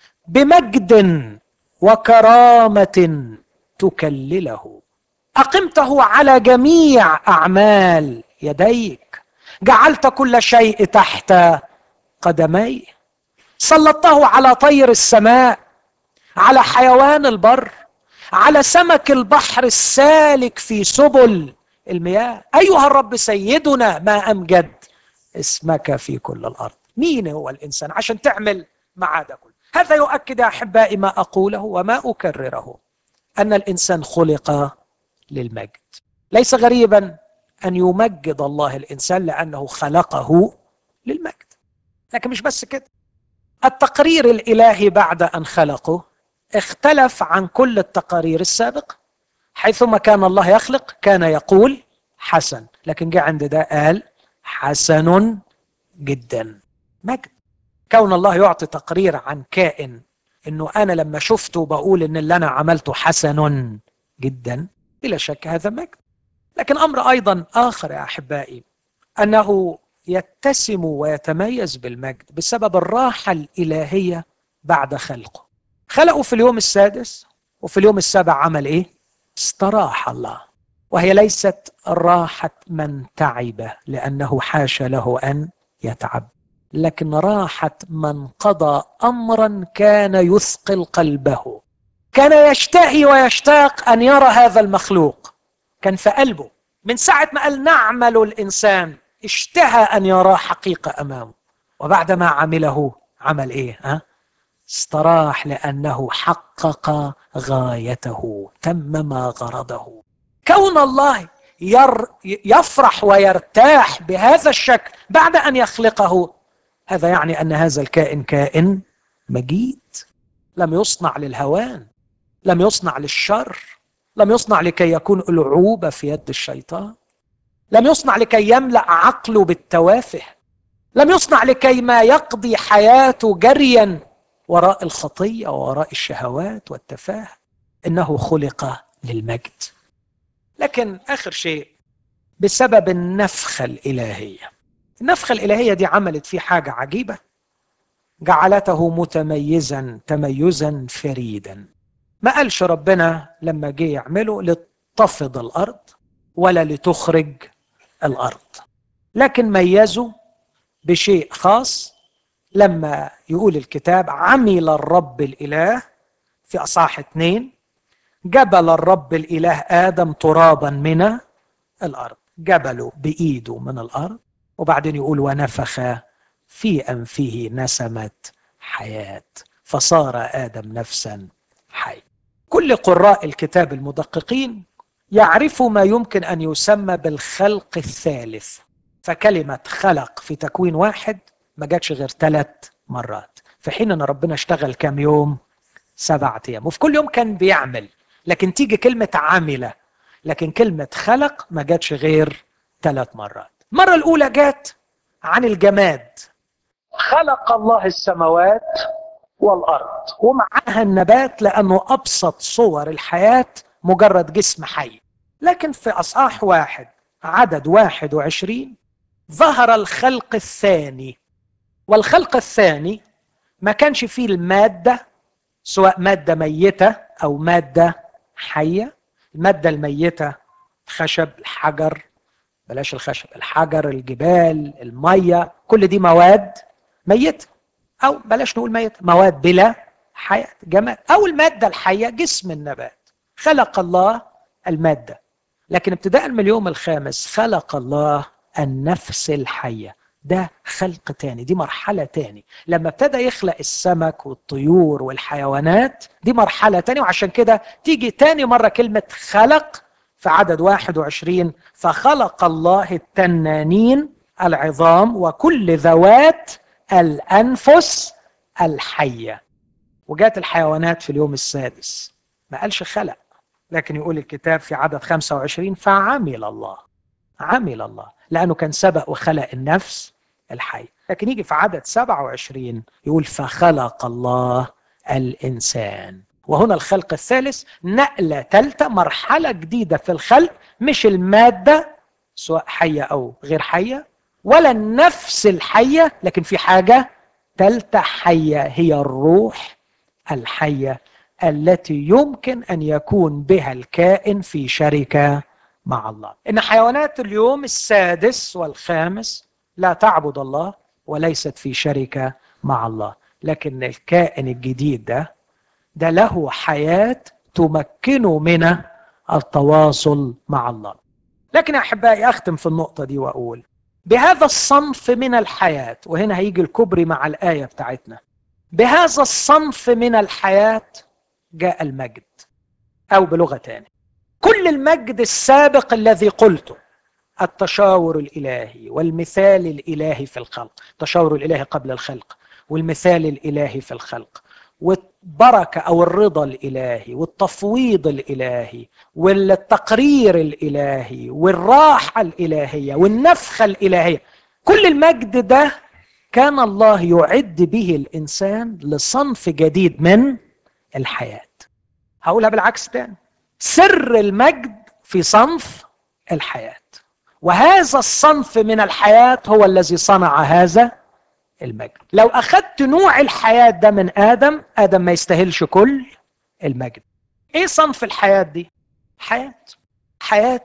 بمجد وكرامه تكلله اقمته على جميع اعمال يديك جعلت كل شيء تحت قدميه سلطته على طير السماء على حيوان البر على سمك البحر السالك في سبل المياه ايها الرب سيدنا ما امجد اسمك في كل الارض مين هو الانسان عشان تعمل معاه ده كله هذا يؤكد يا احبائي ما اقوله وما اكرره ان الانسان خلق للمجد ليس غريبا ان يمجد الله الانسان لانه خلقه للمجد لكن مش بس كده التقرير الالهي بعد ان خلقه اختلف عن كل التقارير السابقه حيثما كان الله يخلق كان يقول حسن لكن جاء عند ده قال حسن جدا مجد كون الله يعطي تقرير عن كائن انه انا لما شفته بقول ان اللي انا عملته حسن جدا بلا شك هذا مجد لكن امر ايضا اخر يا احبائي انه يتسم ويتميز بالمجد بسبب الراحه الالهيه بعد خلقه خلقه في اليوم السادس وفي اليوم السابع عمل ايه استراح الله وهي ليست راحه من تعب لانه حاش له ان يتعب لكن راحه من قضى امرا كان يثقل قلبه كان يشتهي ويشتاق ان يرى هذا المخلوق كان في قلبه من ساعه ما قال نعمل الانسان اشتهى ان يراه حقيقه امامه وبعدما عمله عمل ايه ها استراح لانه حقق غايته تمم غرضه كون الله ير يفرح ويرتاح بهذا الشكل بعد ان يخلقه هذا يعني ان هذا الكائن كائن مجيد لم يصنع للهوان لم يصنع للشر لم يصنع لكي يكون العوبه في يد الشيطان لم يصنع لكي يملا عقله بالتوافه لم يصنع لكي ما يقضي حياته جريا وراء الخطيه ووراء الشهوات والتفاهه انه خلق للمجد لكن اخر شيء بسبب النفخه الالهيه النفخه الالهيه دي عملت فيه حاجه عجيبه جعلته متميزا تميزا فريدا ما قالش ربنا لما جه يعمله لتفض الارض ولا لتخرج الارض لكن ميزه بشيء خاص لما يقول الكتاب عمل الرب الاله في اصحاح اثنين جبل الرب الاله ادم ترابا من الارض جبله بايده من الارض وبعدين يقول ونفخ في انفه نسمه حياه فصار ادم نفسا حي كل قراء الكتاب المدققين يعرفوا ما يمكن ان يسمى بالخلق الثالث فكلمه خلق في تكوين واحد ما جاتش غير ثلاث مرات في حين ان ربنا اشتغل كام يوم سبعة ايام وفي كل يوم كان بيعمل لكن تيجي كلمه عامله لكن كلمه خلق ما جاتش غير ثلاث مرات المره الاولى جات عن الجماد خلق الله السماوات والارض ومعاها النبات لانه ابسط صور الحياه مجرد جسم حي لكن في اصحاح واحد عدد واحد وعشرين ظهر الخلق الثاني والخلق الثاني ما كانش فيه المادة سواء مادة ميتة أو مادة حية المادة الميتة الخشب الحجر بلاش الخشب الحجر الجبال المية كل دي مواد ميتة أو بلاش نقول ميتة مواد بلا حياة جمال أو المادة الحية جسم النبات خلق الله المادة لكن ابتداء من اليوم الخامس خلق الله النفس الحية ده خلق تاني دي مرحلة تاني لما ابتدى يخلق السمك والطيور والحيوانات دي مرحلة تاني وعشان كده تيجي تاني مرة كلمة خلق في عدد 21 فخلق الله التنانين العظام وكل ذوات الأنفس الحية وجات الحيوانات في اليوم السادس ما قالش خلق لكن يقول الكتاب في عدد 25 فعمل الله عمل الله لأنه كان سبق وخلق النفس الحي لكن يجي في عدد 27 يقول فخلق الله الإنسان وهنا الخلق الثالث نقلة ثالثة مرحلة جديدة في الخلق مش المادة سواء حية أو غير حية ولا النفس الحية لكن في حاجة ثالثة حية هي الروح الحية التي يمكن أن يكون بها الكائن في شركة مع الله إن حيوانات اليوم السادس والخامس لا تعبد الله وليست في شركة مع الله لكن الكائن الجديد ده ده له حياة تمكنه من التواصل مع الله لكن أحبائي أختم في النقطة دي وأقول بهذا الصنف من الحياة وهنا هيجي الكبري مع الآية بتاعتنا بهذا الصنف من الحياة جاء المجد أو بلغة تانية كل المجد السابق الذي قلته التشاور الإلهي والمثال الإلهي في الخلق التشاور الإلهي قبل الخلق والمثال الإلهي في الخلق والبركة أو الرضا الإلهي والتفويض الإلهي والتقرير الإلهي والراحة الإلهية والنفخة الإلهية كل المجد ده كان الله يعد به الإنسان لصنف جديد من الحياة هقولها بالعكس تاني سر المجد في صنف الحياة وهذا الصنف من الحياة هو الذي صنع هذا المجد لو أخذت نوع الحياة ده من آدم آدم ما يستاهلش كل المجد إيه صنف الحياة دي؟ حياة حياة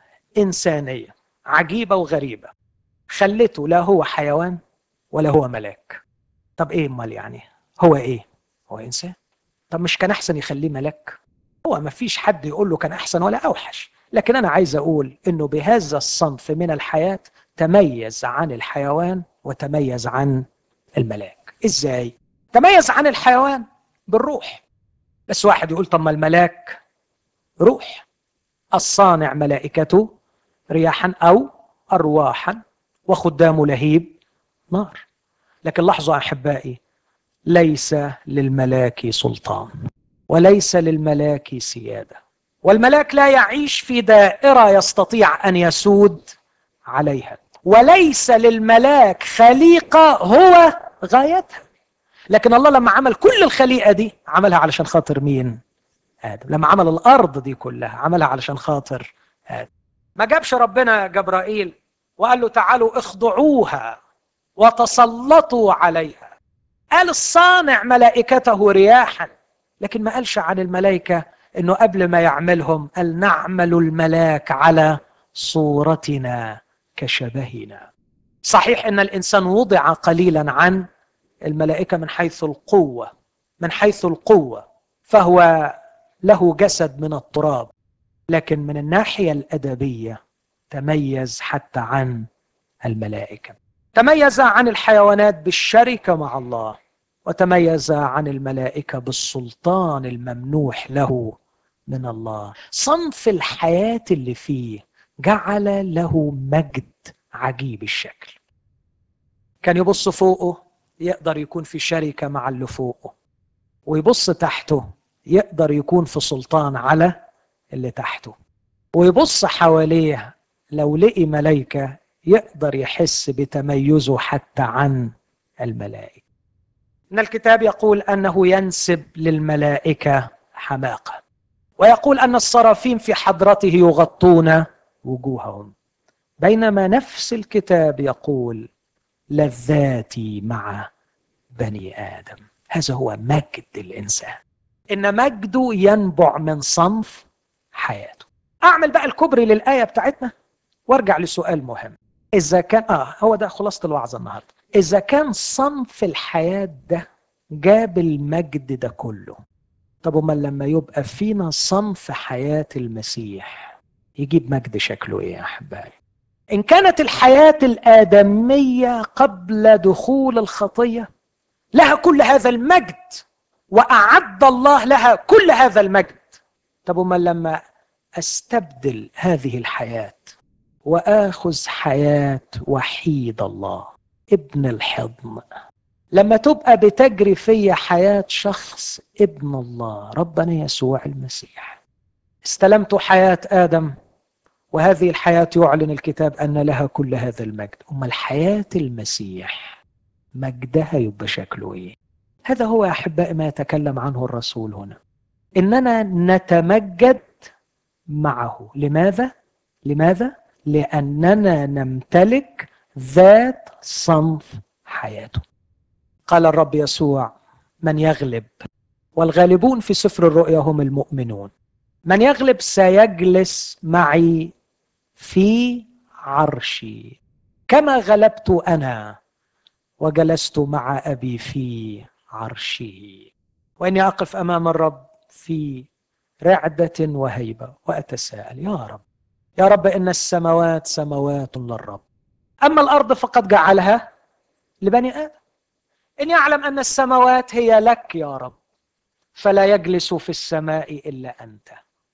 إنسانية عجيبة وغريبة خلته لا هو حيوان ولا هو ملاك طب إيه امال يعني هو إيه؟ هو إنسان طب مش كان أحسن يخليه ملاك؟ هو ما فيش حد يقول له كان أحسن ولا أوحش لكن أنا عايز أقول إنه بهذا الصنف من الحياة تميز عن الحيوان وتميز عن الملاك ازاي تميز عن الحيوان بالروح بس واحد يقول طب ما الملاك روح الصانع ملائكته رياحا او ارواحا وخدام لهيب نار لكن لاحظوا احبائي ليس للملاك سلطان وليس للملاك سياده والملاك لا يعيش في دائره يستطيع ان يسود عليها وليس للملاك خليقة هو غايتها لكن الله لما عمل كل الخليقة دي عملها علشان خاطر مين آدم لما عمل الأرض دي كلها عملها علشان خاطر آدم ما جابش ربنا جبرائيل وقال له تعالوا اخضعوها وتسلطوا عليها قال الصانع ملائكته رياحا لكن ما قالش عن الملائكة انه قبل ما يعملهم قال نعمل الملاك على صورتنا كشبهنا صحيح ان الانسان وضع قليلا عن الملائكه من حيث القوه من حيث القوه فهو له جسد من التراب لكن من الناحيه الادبيه تميز حتى عن الملائكه تميز عن الحيوانات بالشركه مع الله وتميز عن الملائكه بالسلطان الممنوح له من الله صنف الحياه اللي فيه جعل له مجد عجيب الشكل كان يبص فوقه يقدر يكون في شركه مع اللي فوقه ويبص تحته يقدر يكون في سلطان على اللي تحته ويبص حواليه لو لقي ملائكه يقدر يحس بتميزه حتى عن الملائكه ان الكتاب يقول انه ينسب للملائكه حماقه ويقول ان الصرافين في حضرته يغطون وجوههم بينما نفس الكتاب يقول لذاتي مع بني ادم هذا هو مجد الانسان ان مجده ينبع من صنف حياته اعمل بقى الكبري للايه بتاعتنا وارجع لسؤال مهم اذا كان اه هو ده خلاصه الوعظ النهارده اذا كان صنف الحياه ده جاب المجد ده كله طب امال لما يبقى فينا صنف حياه المسيح يجيب مجد شكله ايه يا احبائي ان كانت الحياه الادميه قبل دخول الخطيه لها كل هذا المجد واعد الله لها كل هذا المجد طب امال لما استبدل هذه الحياه واخذ حياه وحيد الله ابن الحضن لما تبقى بتجري في حياه شخص ابن الله ربنا يسوع المسيح استلمت حياه ادم وهذه الحياه يعلن الكتاب ان لها كل هذا المجد اما الحياه المسيح مجدها يبقى شكله ايه هذا هو يا احبائي ما يتكلم عنه الرسول هنا اننا نتمجد معه لماذا لماذا لاننا نمتلك ذات صنف حياته قال الرب يسوع من يغلب والغالبون في سفر الرؤيا هم المؤمنون من يغلب سيجلس معي في عرشي كما غلبت انا وجلست مع ابي في عرشه واني اقف امام الرب في رعده وهيبه واتساءل يا رب يا رب ان السماوات سماوات للرب اما الارض فقد جعلها لبني ادم اني اعلم ان السماوات هي لك يا رب فلا يجلس في السماء الا انت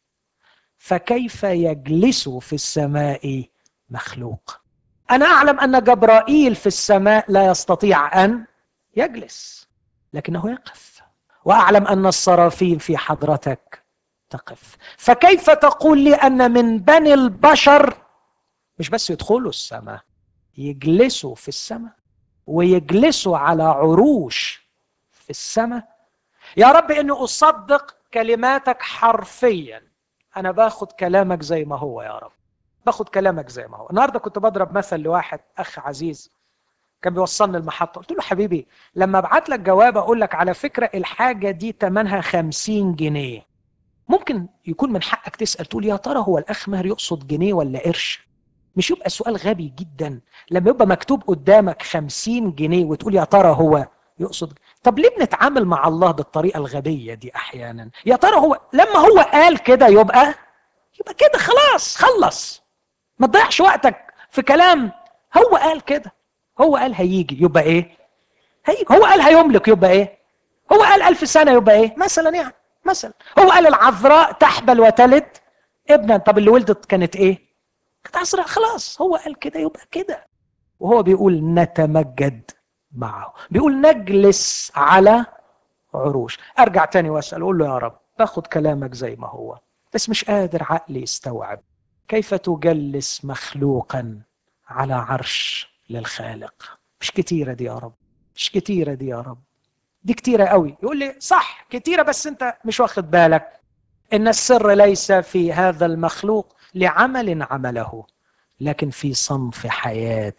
فكيف يجلس في السماء مخلوق انا اعلم ان جبرائيل في السماء لا يستطيع ان يجلس لكنه يقف واعلم ان الصرافين في حضرتك تقف فكيف تقول لي ان من بني البشر مش بس يدخلوا السماء يجلسوا في السماء ويجلسوا على عروش في السماء يا رب اني اصدق كلماتك حرفيا انا باخد كلامك زي ما هو يا رب باخد كلامك زي ما هو النهارده كنت بضرب مثل لواحد اخ عزيز كان بيوصلني المحطه قلت له حبيبي لما ابعت لك جواب اقول لك على فكره الحاجه دي ثمنها خمسين جنيه ممكن يكون من حقك تسال تقول يا ترى هو الاخ ماهر يقصد جنيه ولا قرش مش يبقى سؤال غبي جدا لما يبقى مكتوب قدامك خمسين جنيه وتقول يا ترى هو يقصد طب ليه بنتعامل مع الله بالطريقه الغبيه دي احيانا يا ترى هو لما هو قال كده يبقى يبقى كده خلاص خلص ما تضيعش وقتك في كلام هو قال كده هو قال هيجي يبقى ايه هيجي هو قال هيملك يبقى ايه هو قال ألف سنة يبقى ايه مثلا يعني مثلا هو قال العذراء تحبل وتلد ابنا طب اللي ولدت كانت ايه كانت عذراء خلاص هو قال كده يبقى كده وهو بيقول نتمجد معه بيقول نجلس على عروش ارجع تاني واسال اقول له يا رب باخد كلامك زي ما هو بس مش قادر عقلي يستوعب كيف تجلس مخلوقا على عرش للخالق مش كتيرة دي يا رب مش كتيرة دي يا رب دي كتيرة قوي يقول لي صح كتيرة بس انت مش واخد بالك ان السر ليس في هذا المخلوق لعمل عمله لكن في صنف حياة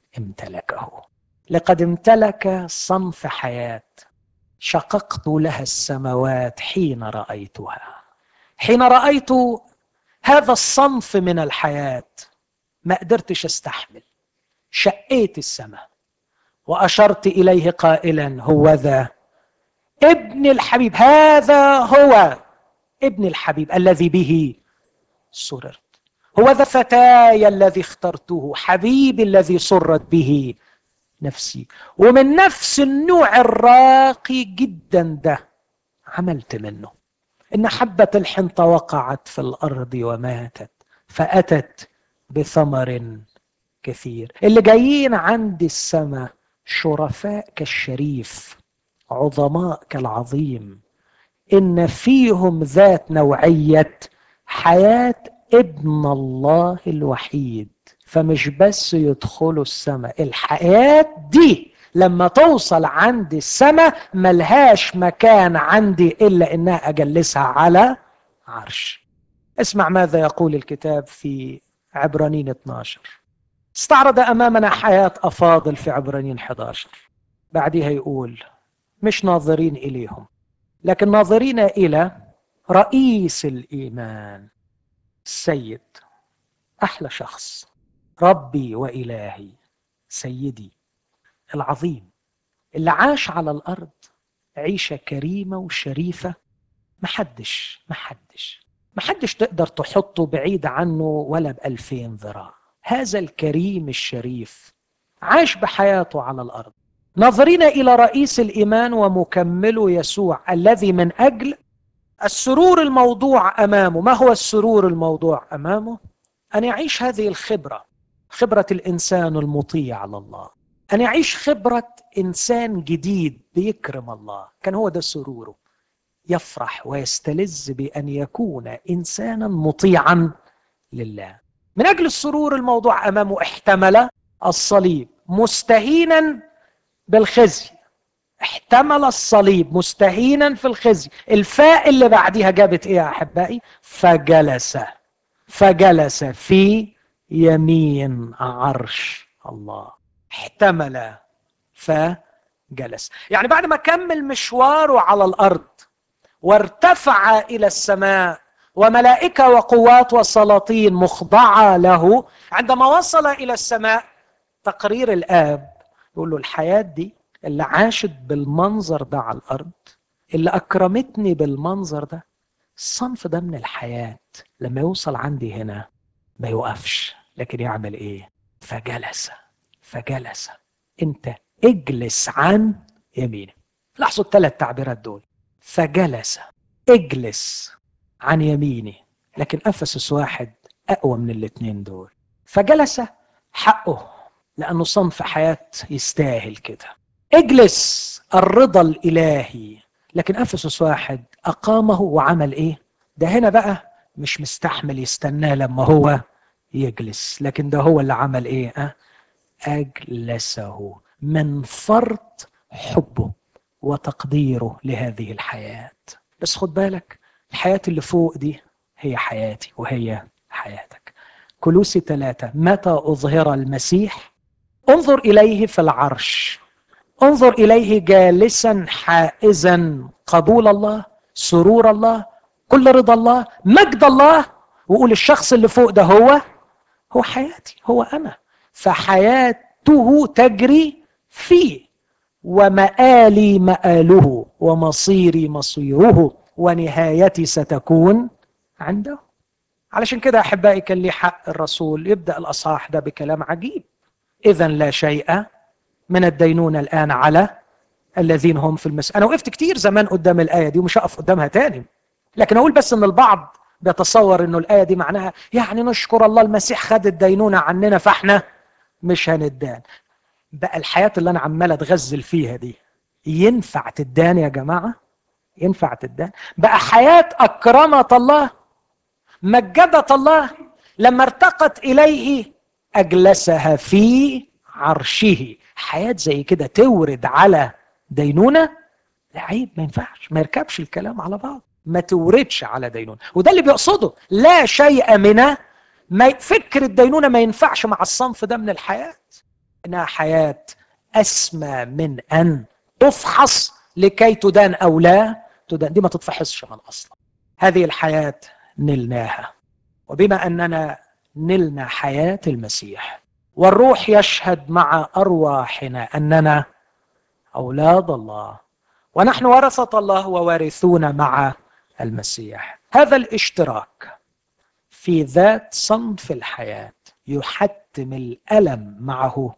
امتلكه لقد امتلك صنف حياة شققت لها السماوات حين رأيتها حين رأيت هذا الصنف من الحياة ما قدرتش استحمل شقيت السماء وأشرت إليه قائلا هو ذا ابن الحبيب هذا هو ابن الحبيب الذي به سررت هو ذا فتاي الذي اخترته حبيبي الذي سرت به نفسي ومن نفس النوع الراقي جدا ده عملت منه ان حبه الحنطه وقعت في الارض وماتت فاتت بثمر كثير اللي جايين عند السماء شرفاء كالشريف عظماء كالعظيم ان فيهم ذات نوعيه حياه ابن الله الوحيد فمش بس يدخلوا السماء الحياه دي لما توصل عند السماء ملهاش مكان عندي الا انها اجلسها على عرش اسمع ماذا يقول الكتاب في عبرانين 12 استعرض امامنا حياه افاضل في عبرانين 11 بعدها يقول مش ناظرين اليهم لكن ناظرين الى رئيس الايمان السيد احلى شخص ربي والهي سيدي العظيم اللي عاش على الارض عيشه كريمه وشريفه محدش محدش محدش تقدر تحطه بعيد عنه ولا بألفين ذراع هذا الكريم الشريف عاش بحياته على الأرض ناظرين إلى رئيس الإيمان ومكمله يسوع الذي من أجل السرور الموضوع أمامه ما هو السرور الموضوع أمامه أن يعيش هذه الخبرة خبرة الإنسان المطيع لله أن يعيش خبرة إنسان جديد بيكرم الله كان هو ده سروره يفرح ويستلذ بأن يكون إنسانا مطيعا لله من أجل السرور الموضوع أمامه احتمل الصليب مستهينا بالخزي احتمل الصليب مستهينا في الخزي الفاء اللي بعديها جابت ايه يا احبائي فجلس فجلس في يمين عرش الله احتمل فجلس يعني بعد ما كمل مشواره على الارض وارتفع الى السماء وملائكه وقوات وسلاطين مخضعه له عندما وصل الى السماء تقرير الاب يقول له الحياه دي اللي عاشت بالمنظر ده على الارض اللي اكرمتني بالمنظر ده الصنف ده من الحياه لما يوصل عندي هنا ما يوقفش لكن يعمل ايه فجلس فجلس انت اجلس عن يمينه لاحظوا الثلاث تعبيرات دول فجلس اجلس عن يميني لكن افسس واحد اقوى من الاثنين دول فجلس حقه لانه صنف حياه يستاهل كده اجلس الرضا الالهي لكن افسس واحد اقامه وعمل ايه ده هنا بقى مش مستحمل يستناه لما هو يجلس لكن ده هو اللي عمل ايه أه؟ اجلسه من فرط حبه وتقديره لهذه الحياه بس خد بالك الحياه اللي فوق دي هي حياتي وهي حياتك كلوسي ثلاثة متى أظهر المسيح انظر إليه في العرش انظر إليه جالسا حائزا قبول الله سرور الله كل رضا الله مجد الله وقول الشخص اللي فوق ده هو هو حياتي هو أنا فحياته تجري فيه ومآلي مآله ومصيري مصيره ونهايتي ستكون عنده علشان كده أحبائي كان لي حق الرسول يبدأ الأصحاح ده بكلام عجيب إذا لا شيء من الدينونة الآن على الذين هم في المس أنا وقفت كتير زمان قدام الآية دي ومش هقف قدامها تاني لكن أقول بس إن البعض بيتصور إنه الآية دي معناها يعني نشكر الله المسيح خد الدينونة عننا فإحنا مش هندان بقى الحياة اللي أنا عمال أتغزل فيها دي ينفع تدان يا جماعة ينفع تدان بقى حياة أكرمة الله مجدة الله لما ارتقت إليه أجلسها في عرشه حياة زي كده تورد على دينونة لا عيب ما ينفعش ما يركبش الكلام على بعض ما توردش على دينونة وده اللي بيقصده لا شيء من ما فكر الدينونة ما ينفعش مع الصنف ده من الحياة إنها حياة أسمى من أن تفحص لكي تدان أو لا تدان دي ما تتفحصش من أصلا هذه الحياة نلناها وبما أننا نلنا حياة المسيح والروح يشهد مع أرواحنا أننا أولاد الله ونحن ورثة الله ووارثون مع المسيح هذا الاشتراك في ذات صنف الحياة يحتم الألم معه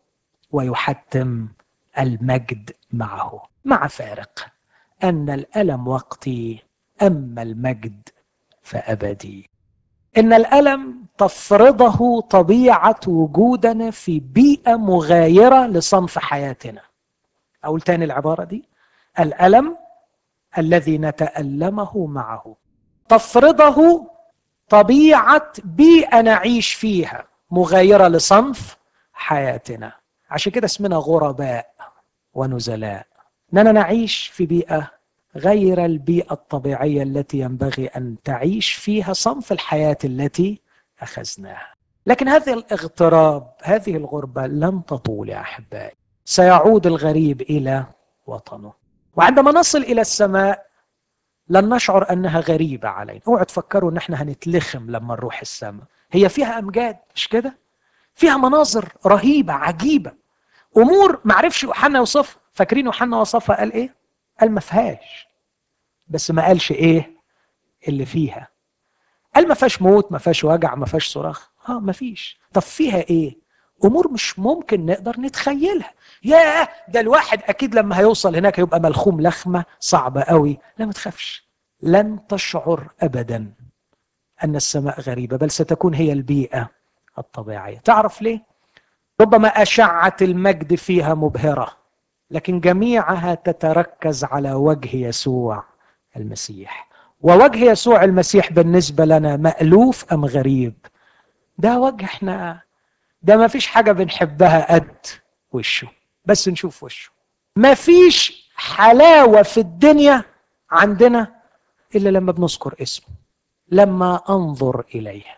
ويحتم المجد معه مع فارق أن الألم وقتي أما المجد فأبدي إن الألم تفرضه طبيعة وجودنا في بيئة مغايرة لصنف حياتنا أقول تاني العبارة دي الألم الذي نتألمه معه تفرضه طبيعة بيئة نعيش فيها مغايرة لصنف حياتنا عشان كده اسمنا غرباء ونزلاء اننا نعيش في بيئه غير البيئه الطبيعيه التي ينبغي ان تعيش فيها صنف الحياه التي اخذناها لكن هذا الاغتراب هذه الغربه لن تطول يا احبائي سيعود الغريب الى وطنه وعندما نصل الى السماء لن نشعر انها غريبه علينا اوعوا تفكروا ان احنا هنتلخم لما نروح السماء هي فيها امجاد مش كده فيها مناظر رهيبه عجيبه امور ما عرفش يوحنا يوصفها فاكرين يوحنا وصفها قال ايه قال ما فيهاش بس ما قالش ايه اللي فيها قال ما فيهاش موت ما فيهاش وجع ما فيهاش صراخ اه ما فيش طب فيها ايه امور مش ممكن نقدر نتخيلها ياه ده الواحد اكيد لما هيوصل هناك هيبقى ملخوم لخمه صعبه قوي لا ما تخافش لن تشعر ابدا ان السماء غريبه بل ستكون هي البيئه الطبيعيه تعرف ليه ربما اشعه المجد فيها مبهره لكن جميعها تتركز على وجه يسوع المسيح ووجه يسوع المسيح بالنسبه لنا مالوف ام غريب ده وجه احنا ده ما فيش حاجه بنحبها قد وشه بس نشوف وشه ما فيش حلاوه في الدنيا عندنا الا لما بنذكر اسمه لما انظر اليه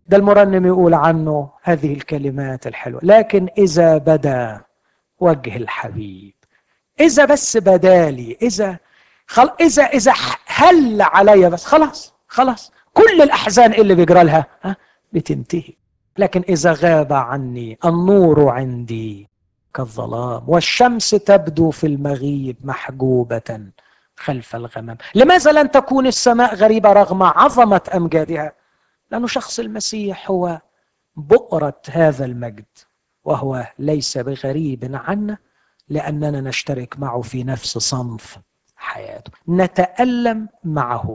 ده المرنم يقول عنه هذه الكلمات الحلوة لكن إذا بدا وجه الحبيب إذا بس بدالي إذا خل... إذا إذا هل عليا بس خلاص خلاص كل الأحزان اللي بيجرى لها ها بتنتهي لكن إذا غاب عني النور عندي كالظلام والشمس تبدو في المغيب محجوبة خلف الغمام لماذا لن تكون السماء غريبة رغم عظمة أمجادها لأن شخص المسيح هو بؤرة هذا المجد وهو ليس بغريب عنا لأننا نشترك معه في نفس صنف حياته نتألم معه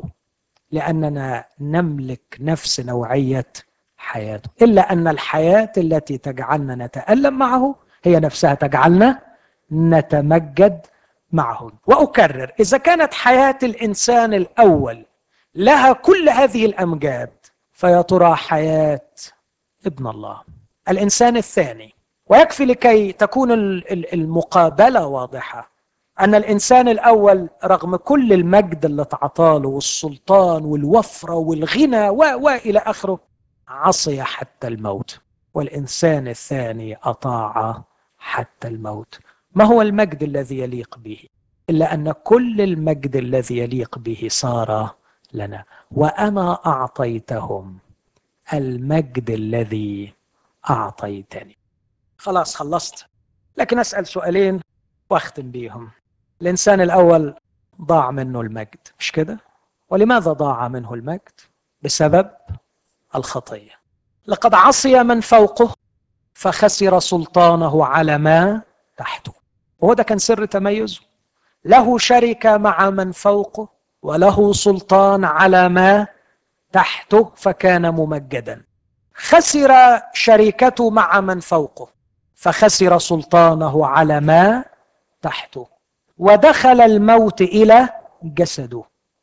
لأننا نملك نفس نوعية حياته إلا أن الحياة التي تجعلنا نتألم معه هي نفسها تجعلنا نتمجد معه وأكرر إذا كانت حياة الإنسان الأول لها كل هذه الأمجاد فيا ترى حياة ابن الله الإنسان الثاني ويكفي لكي تكون المقابلة واضحة أن الإنسان الأول رغم كل المجد اللي تعطاله والسلطان والوفرة والغنى و وإلى آخره عصي حتى الموت والإنسان الثاني أطاع حتى الموت ما هو المجد الذي يليق به إلا أن كل المجد الذي يليق به صار لنا وأنا أعطيتهم المجد الذي أعطيتني خلاص خلصت لكن أسأل سؤالين واختم بيهم الإنسان الأول ضاع منه المجد مش كده ولماذا ضاع منه المجد بسبب الخطية لقد عصي من فوقه فخسر سلطانه على ما تحته وهو ده كان سر تميزه له شركة مع من فوقه وله سلطان على ما تحته فكان ممجدا خسر شركته مع من فوقه فخسر سلطانه على ما تحته ودخل الموت الى جسده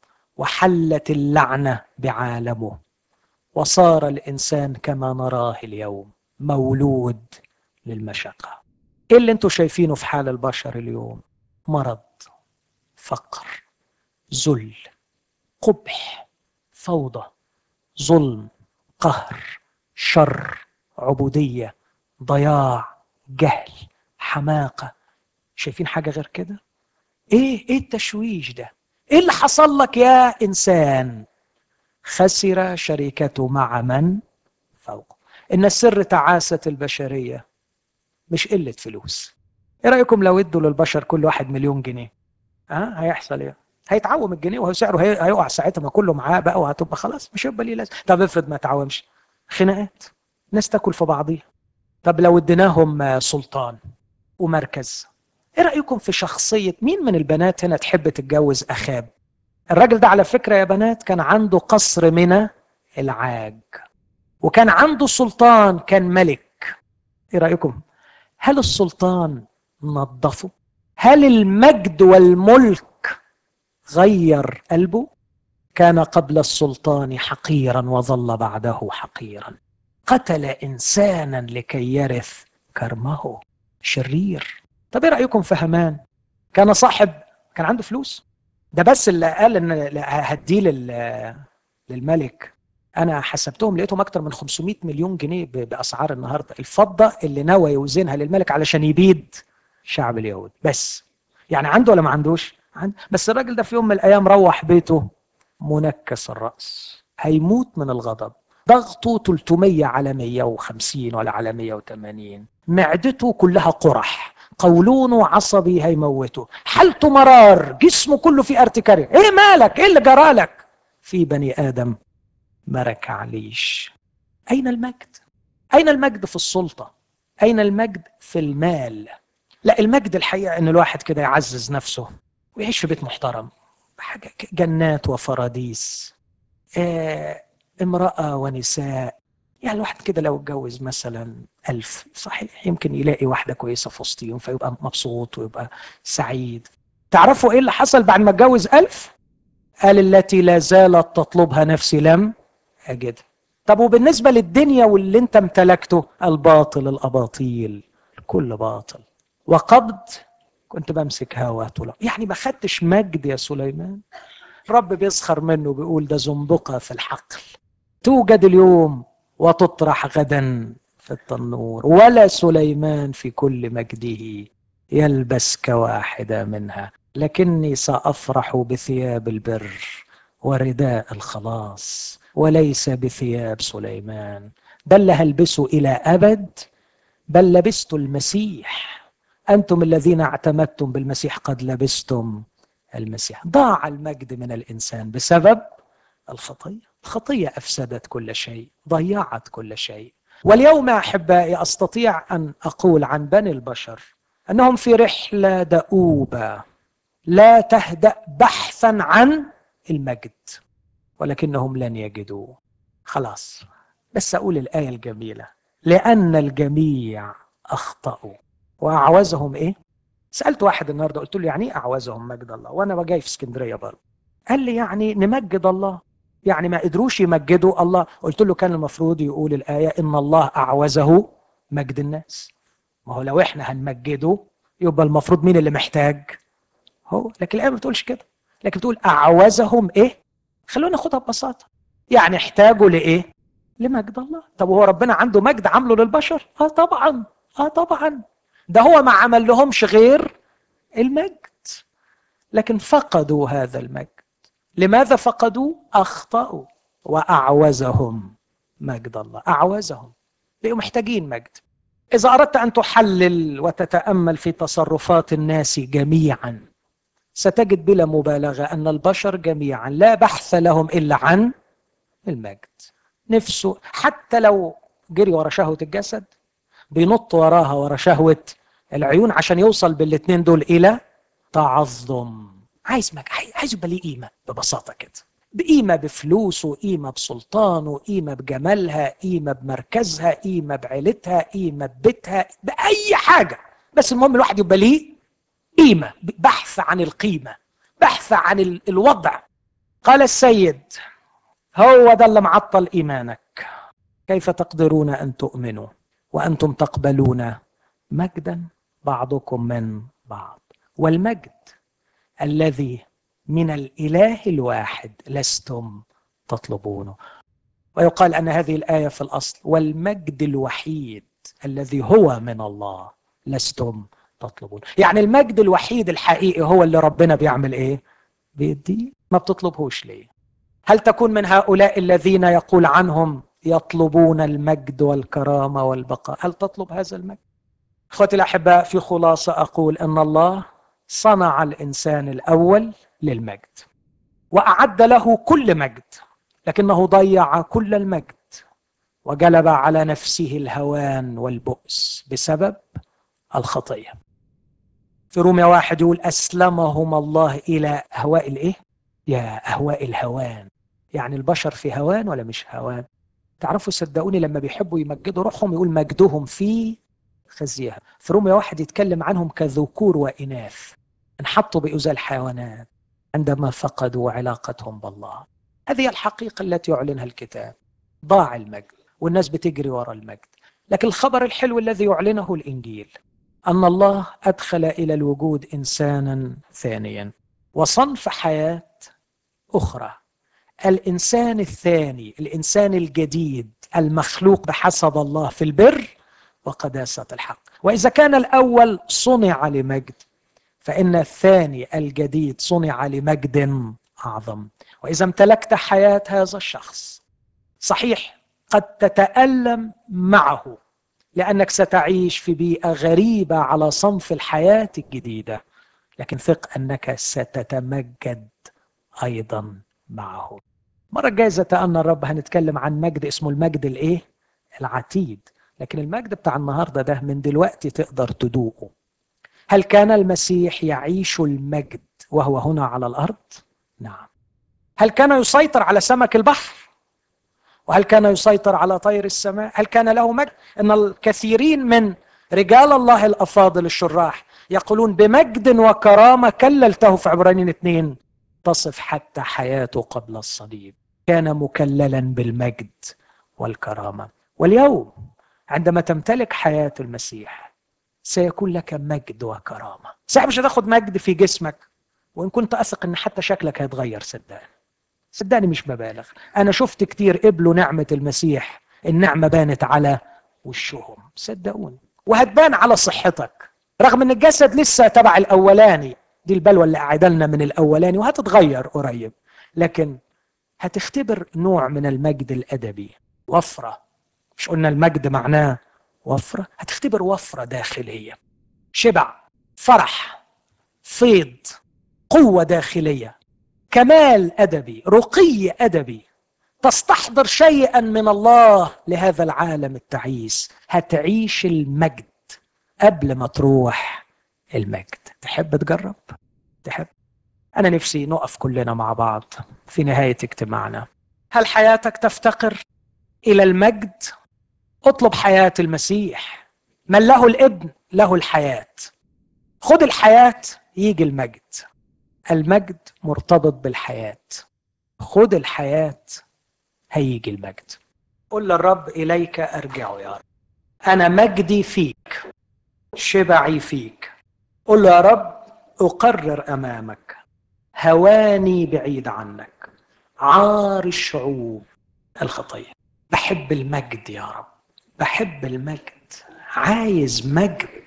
وحلت اللعنه بعالمه وصار الانسان كما نراه اليوم مولود للمشقه ايه اللي انتم شايفينه في حال البشر اليوم مرض فقر ذل قبح فوضى ظلم قهر شر عبوديه ضياع جهل حماقه شايفين حاجه غير كده ايه ايه التشويش ده ايه اللي حصل لك يا انسان خسر شركته مع من فوق ان السر تعاسه البشريه مش قله فلوس ايه رايكم لو ادوا للبشر كل واحد مليون جنيه ها أه؟ هيحصل ايه هيتعوم الجنيه وسعره هيقع ساعتها ما كله معاه بقى وهتبقى خلاص مش هيبقى ليه لازم طب افرض ما تعاومش خناقات ناس تاكل في بعضيها طب لو اديناهم سلطان ومركز ايه رايكم في شخصيه مين من البنات هنا تحب تتجوز اخاب الراجل ده على فكره يا بنات كان عنده قصر من العاج وكان عنده سلطان كان ملك ايه رايكم هل السلطان نظفه هل المجد والملك غير قلبه كان قبل السلطان حقيرا وظل بعده حقيرا قتل انسانا لكي يرث كرمه شرير طب ايه رايكم في هامان كان صاحب كان عنده فلوس ده بس اللي قال ان هديه للملك انا حسبتهم لقيتهم اكتر من 500 مليون جنيه باسعار النهارده الفضه اللي نوى يوزنها للملك علشان يبيد شعب اليهود بس يعني عنده ولا ما عندوش عند بس الراجل ده في يوم من الايام روح بيته منكس الراس هيموت من الغضب ضغطه 300 على 150 ولا على 180 معدته كلها قرح قولونه عصبي هيموته حالته مرار جسمه كله فيه ارتكارية ايه مالك ايه اللي جرالك في بني ادم ما ركعليش اين المجد اين المجد في السلطة اين المجد في المال لا المجد الحقيقة ان الواحد كده يعزز نفسه ويعيش في بيت محترم حاجة جنات وفراديس آه امرأة ونساء يعني الواحد كده لو اتجوز مثلا ألف صحيح يمكن يلاقي واحدة كويسة في وسطهم فيبقى مبسوط ويبقى سعيد تعرفوا ايه اللي حصل بعد ما اتجوز ألف قال التي لا زالت تطلبها نفسي لم أجد طب وبالنسبة للدنيا واللي انت امتلكته الباطل الأباطيل الكل باطل وقبض كنت بمسك هوا طول يعني ما خدتش مجد يا سليمان رب بيسخر منه بيقول ده زندقة في الحقل توجد اليوم وتطرح غدا في التنور ولا سليمان في كل مجده يلبس كواحدة منها لكني سأفرح بثياب البر ورداء الخلاص وليس بثياب سليمان بل هلبسه إلى أبد بل لبست المسيح أنتم الذين اعتمدتم بالمسيح قد لبستم المسيح ضاع المجد من الإنسان بسبب الخطية الخطية أفسدت كل شيء ضيعت كل شيء واليوم أحبائي أستطيع أن أقول عن بني البشر أنهم في رحلة دؤوبة لا تهدأ بحثا عن المجد ولكنهم لن يجدوه خلاص بس أقول الآية الجميلة لأن الجميع أخطأوا وأعوزهم إيه؟ سألت واحد النهاردة قلت له يعني إيه أعوزهم مجد الله وأنا جاي في اسكندرية برضه قال لي يعني نمجد الله يعني ما قدروش يمجدوا الله قلت له كان المفروض يقول الآية إن الله أعوزه مجد الناس ما هو لو إحنا هنمجده يبقى المفروض مين اللي محتاج هو لكن الآية ما بتقولش كده لكن بتقول أعوزهم إيه خلونا ناخدها ببساطة يعني احتاجوا لإيه لمجد الله طب وهو ربنا عنده مجد عامله للبشر اه طبعا اه طبعا ده هو ما عمل لهمش غير المجد لكن فقدوا هذا المجد لماذا فقدوا اخطاوا واعوزهم مجد الله اعوزهم بقوا محتاجين مجد اذا اردت ان تحلل وتتامل في تصرفات الناس جميعا ستجد بلا مبالغه ان البشر جميعا لا بحث لهم الا عن المجد نفسه حتى لو جري ورا شهوه الجسد بينط وراها ورا شهوه العيون عشان يوصل بالاثنين دول الى تعظم عايز مك... عايز يبقى ليه قيمه ببساطه كده بقيمة بفلوسه قيمة بسلطانه قيمة بجمالها قيمة بمركزها قيمة بعيلتها قيمة ببيتها بأي حاجة بس المهم الواحد يبقى ليه قيمة بحث عن القيمة بحث عن الوضع قال السيد هو ده اللي معطل إيمانك كيف تقدرون أن تؤمنوا وأنتم تقبلون مجدا بعضكم من بعض والمجد الذي من الاله الواحد لستم تطلبونه ويقال ان هذه الايه في الاصل والمجد الوحيد الذي هو من الله لستم تطلبون يعني المجد الوحيد الحقيقي هو اللي ربنا بيعمل ايه بيديه ما بتطلبهوش ليه هل تكون من هؤلاء الذين يقول عنهم يطلبون المجد والكرامه والبقاء هل تطلب هذا المجد اخوتي الاحباء في خلاصه اقول ان الله صنع الانسان الاول للمجد واعد له كل مجد لكنه ضيع كل المجد وجلب على نفسه الهوان والبؤس بسبب الخطيه في روميا واحد يقول اسلمهم الله الى اهواء الايه يا اهواء الهوان يعني البشر في هوان ولا مش هوان تعرفوا صدقوني لما بيحبوا يمجدوا روحهم يقول مجدهم في خزيها في روميا واحد يتكلم عنهم كذكور وإناث انحطوا بأذى الحيوانات عندما فقدوا علاقتهم بالله هذه الحقيقة التي يعلنها الكتاب ضاع المجد والناس بتجري وراء المجد لكن الخبر الحلو الذي يعلنه الإنجيل أن الله أدخل إلى الوجود إنسانا ثانيا وصنف حياة أخرى الإنسان الثاني الإنسان الجديد المخلوق بحسب الله في البر وقداسة الحق وإذا كان الأول صنع لمجد فإن الثاني الجديد صنع لمجد أعظم وإذا امتلكت حياة هذا الشخص صحيح قد تتألم معه لأنك ستعيش في بيئة غريبة على صنف الحياة الجديدة لكن ثق أنك ستتمجد أيضا معه مرة الجاية أن الرب هنتكلم عن مجد اسمه المجد الإيه؟ العتيد لكن المجد بتاع النهارده ده من دلوقتي تقدر تدوقه هل كان المسيح يعيش المجد وهو هنا على الارض نعم هل كان يسيطر على سمك البحر وهل كان يسيطر على طير السماء هل كان له مجد ان الكثيرين من رجال الله الافاضل الشراح يقولون بمجد وكرامه كللته في عبرانيين اثنين تصف حتى حياته قبل الصليب كان مكللا بالمجد والكرامه واليوم عندما تمتلك حياة المسيح سيكون لك مجد وكرامة صحيح مش هتاخد مجد في جسمك وإن كنت أثق إن حتى شكلك هيتغير صدقني صدقني مش مبالغ أنا شفت كتير قبلوا نعمة المسيح النعمة بانت على وشهم صدقوني وهتبان على صحتك رغم ان الجسد لسه تبع الاولاني دي البلوى اللي قاعده من الاولاني وهتتغير قريب لكن هتختبر نوع من المجد الادبي وفره مش قلنا المجد معناه وفره هتختبر وفره داخليه شبع فرح فيض قوه داخليه كمال ادبي رقي ادبي تستحضر شيئا من الله لهذا العالم التعيس هتعيش المجد قبل ما تروح المجد تحب تجرب تحب انا نفسي نقف كلنا مع بعض في نهايه اجتماعنا هل حياتك تفتقر الى المجد اطلب حياه المسيح من له الابن له الحياه خد الحياه يجي المجد المجد مرتبط بالحياه خد الحياه هيجي المجد قل للرب اليك ارجع يا رب انا مجدي فيك شبعي فيك قل له يا رب اقرر امامك هواني بعيد عنك عار الشعوب الخطيه بحب المجد يا رب بحب المجد عايز مجد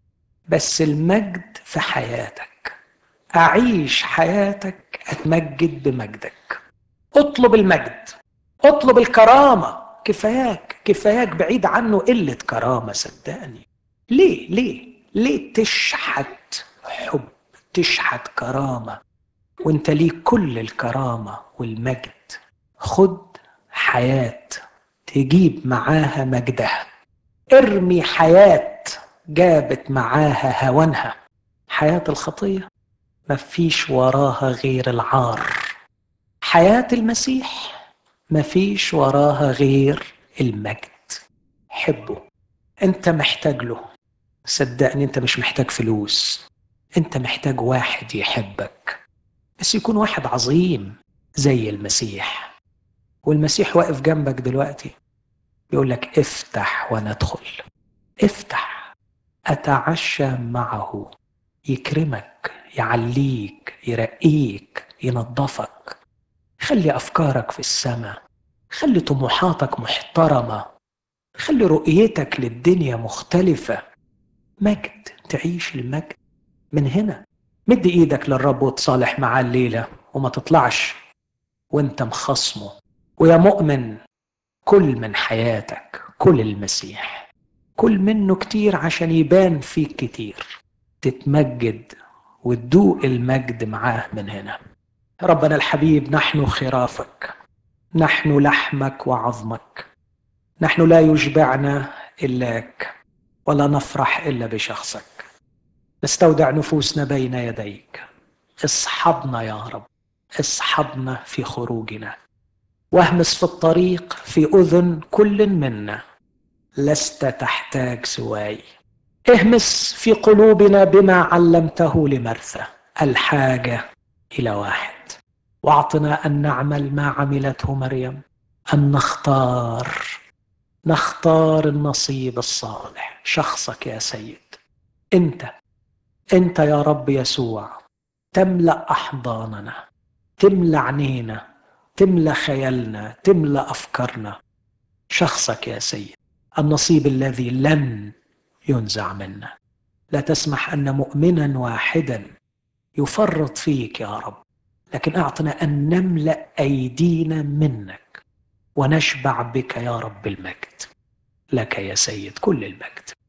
بس المجد في حياتك اعيش حياتك اتمجد بمجدك اطلب المجد اطلب الكرامه كفاياك كفاياك بعيد عنه قله كرامه صدقني ليه ليه ليه تشحت حب تشحت كرامه وانت ليك كل الكرامه والمجد خد حياه تجيب معاها مجدها ارمي حياه جابت معاها هوانها حياه الخطيه مفيش وراها غير العار حياه المسيح مفيش وراها غير المجد حبه انت محتاج له صدقني انت مش محتاج فلوس انت محتاج واحد يحبك بس يكون واحد عظيم زي المسيح والمسيح واقف جنبك دلوقتي يقول لك افتح وندخل افتح اتعشى معه يكرمك يعليك يرقيك ينظفك خلي افكارك في السماء خلي طموحاتك محترمه خلي رؤيتك للدنيا مختلفه مجد تعيش المجد من هنا مد ايدك للرب وتصالح معاه الليله وما تطلعش وانت مخصمه ويا مؤمن كل من حياتك كل المسيح كل منه كتير عشان يبان فيك كتير تتمجد وتدوق المجد معاه من هنا ربنا الحبيب نحن خرافك نحن لحمك وعظمك نحن لا يشبعنا إلاك ولا نفرح إلا بشخصك نستودع نفوسنا بين يديك اصحبنا يا رب اصحبنا في خروجنا واهمس في الطريق في اذن كل منا لست تحتاج سواي اهمس في قلوبنا بما علمته لمرثى الحاجه الى واحد واعطنا ان نعمل ما عملته مريم ان نختار نختار النصيب الصالح شخصك يا سيد انت انت يا رب يسوع تملا احضاننا تملا عينينا تملا خيالنا تملا افكارنا شخصك يا سيد النصيب الذي لن ينزع منا لا تسمح ان مؤمنا واحدا يفرط فيك يا رب لكن اعطنا ان نملا ايدينا منك ونشبع بك يا رب المجد لك يا سيد كل المجد